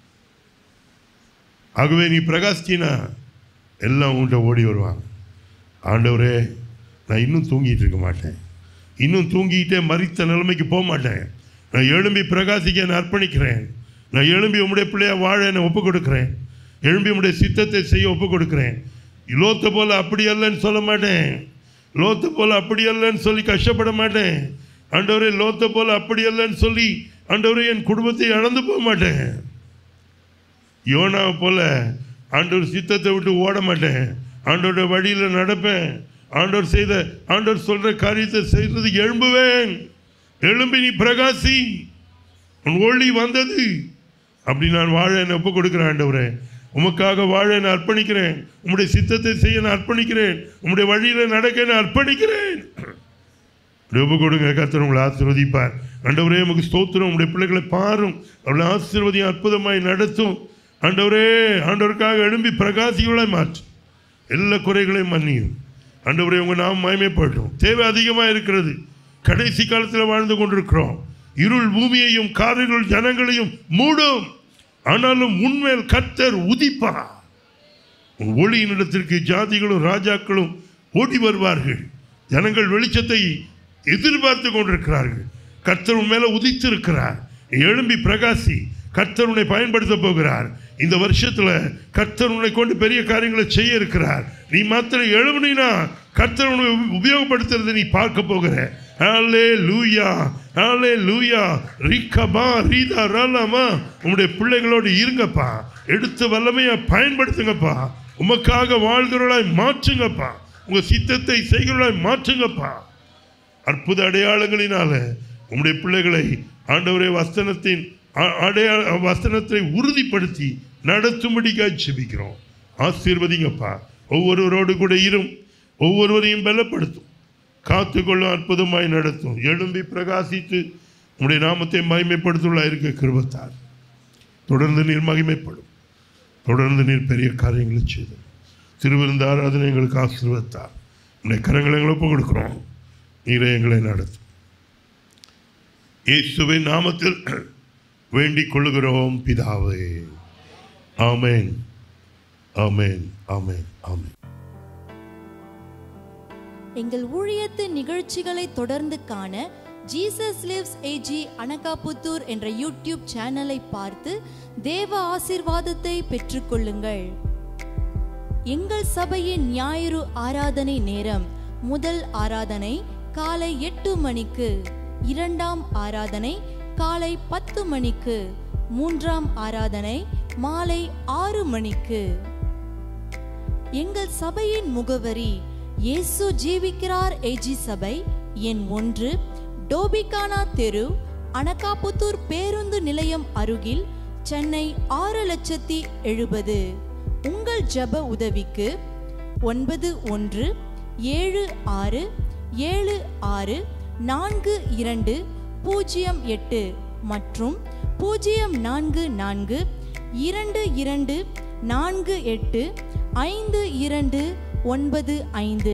ஆகவே நீ பிரகாசிச்சினா எல்லாம் உன்கிட்ட ஓடி வருவாங்க ஆண்டவரே நான் இன்னும் தூங்கிட்டு இருக்க மாட்டேன் இன்னும் தூங்கிட்டே மறித்த நிலைமைக்கு போக மாட்டேன் நான் எழும்பி பிரகாசிக்க நான் அர்ப்பணிக்கிறேன் நான் எழும்பி உம்முடைய பிள்ளையா வாழ என்னை ஒப்பு கொடுக்குறேன் எழும்பி உம்முடைய சித்தத்தை செய்ய ஒப்பு கொடுக்குறேன் லோத்த போல அப்படி அல்லன்னு சொல்ல மாட்டேன் லோத்த போல அப்படி அல்லன்னு சொல்லி கஷ்டப்பட மாட்டேன் ஆண்டவரே லோத்த போல அப்படி அல்லன்னு சொல்லி ஆண்டவரே என் குடும்பத்தை இழந்து போக மாட்டேன் யோனாவை போல ஆண்டவர் சித்தத்தை விட்டு ஓட மாட்டேன் ஆண்டோட வழியில் நடப்பேன் ஆண்டவர் செய்த ஆண்டவர் சொல்ற காரியத்தை செய்தது எழும்புவேன் எழும்பி நீ பிரகாசி உன் ஒளி வந்தது அப்படி நான் வாழ என்னை ஒப்பு கொடுக்கிறேன் ஆண்டவரே உமக்காக வாழ நான் அர்ப்பணிக்கிறேன் உம்முடைய சித்தத்தை செய்ய நான் அர்ப்பணிக்கிறேன் உம்முடைய வழியில் நடக்க நான் அர்ப்பணிக்கிறேன் இப்படி ஒப்பு கொடுங்க கர்த்தர் உங்களை ஆசீர்வதிப்பார் ஆண்டவரே உமக்கு ஸ்தோத்திரம் உங்களுடைய பிள்ளைகளை பாரும் அவளை ஆசீர்வதியும் அற்புதமாய் நடத்தும் ஆண்டவரே ஆண்டவருக்காக எழும்பி பிரகாசிகளாய் மாற்றும் எல்லா குறைகளையும் மன்னியும் ஆண்டவரே உங்க நாம் மயமைப்பட்டோம் தேவை அதிகமாக இருக்கிறது கடைசி காலத்தில் வாழ்ந்து கொண்டிருக்கிறோம் இருள் பூமியையும் காரிருள் ஜனங்களையும் மூடும் ஆனாலும் உண்மையில் கர்த்தர் உதிப்பார் உன் ஒளியினிடத்திற்கு ஜாதிகளும் ராஜாக்களும் ஓடி வருவார்கள் ஜனங்கள் வெளிச்சத்தை எதிர்பார்த்து கொண்டிருக்கிறார்கள் கர்த்தர் உன் மேல உதித்திருக்கிறார் நீ எழும்பி பிரகாசி கர்த்தர் உன்னை பயன்படுத்த போகிறார் இந்த வருஷத்துல கர்த்தர் உன்னை கொண்டு பெரிய காரியங்களை செய்ய இருக்கிறார் நீ மாத்திரம் எழும்பினா கர்த்தர் உன்னை உப- உபயோகப்படுத்துறதை நீ பார்க்க போகிற ஹalleluya லூயா ஹாலே லூயா ரிக்கபா ரீதா ரலமா உங்களுடைய பிள்ளைகளோடு இருங்கப்பா எடுத்த வல்லமையை பயன்படுத்துங்கப்பா உமக்காக வாழ்கிறவர்களாய் மாற்றுங்கப்பா உங்க சித்தத்தை செய்கிறவர்களாய் மாற்றுங்கப்பா அற்புத அடையாளங்களினால உம்முடைய பிள்ளைகளை ஆண்டவரே வஸ்தனத்தின் அ- அடையாள வஸ்தனத்தை உறுதிப்படுத்தி நடத்தும்படிக்காய் செபிக்கிறோம் ஆசீர்வதிங்கப்பா ஒவ்வொருவரோடு கூட இரும் ஒவ்வொருவரையும் பலப்படுத்தும் காத்துக்கொள்ளும் அற்புதமாய் நடத்தும் எழும்பி பிரகாசித்து உம்முடைய நாமத்தை மகிமைப்படுத்துள்ள இருக்க கிருபத்தார் தொடர்ந்து நீர் மகிமைப்படும் தொடர்ந்து நீர் பெரிய காரியங்களை செய்தோம் திருவிருந்த ஆராதனை எங்களுக்கு ஆசீர்வத்தார் உடைய கரங்களை எங்களை ஒப்புக் கொடுக்கிறோம் நீரே எங்களை நடத்தும் இயேசுவின் நாமத்தில் வேண்டிக் கொள்ளுகிறோம் பிதாவே ஆமென் ஆமென் ஆமென் ஆமென் எங்கள் ஊழியத்து நிகழ்ச்சிகளை தொடர்ந்து காண ஜீசஸ் லிவ்ஸ் ஏஜி அனகாபுத்தூர் என்ற யூடியூப் சேனலை பார்த்து தேவ ஆசீர்வாதத்தை பெற்றுக்கொள்ளுங்கள் எங்கள் சபையின் ஞாயிறு ஆராதனை நேரம் முதல் ஆராதனை காலை எட்டு மணிக்கு இரண்டாம் ஆராதனை காலை பத்து மணிக்கு மூன்றாம் ஆராதனை மாலை ஆறு மணிக்கு எங்கள் சபையின் முகவரி இயேசு ஜீவிக்கிறார் ஏஜி சபை எண் ஒன்று டோபிகானா தெரு அனகாபுத்தூர் பேருந்து நிலையம் அருகில் சென்னை ஆறு லட்சத்தி எழுபது உங்கள் ஜெப உதவிக்கு ஒன்பது ஒன்று ஏழு ஆறு ஏழு ஆறு நான்கு இரண்டு பூஜ்ஜியம் எட்டு மற்றும் பூஜ்ஜியம் நான்கு நான்கு இரண்டு இரண்டு நான்கு எட்டு ஐந்து இரண்டு ஒன்பது ஐந்து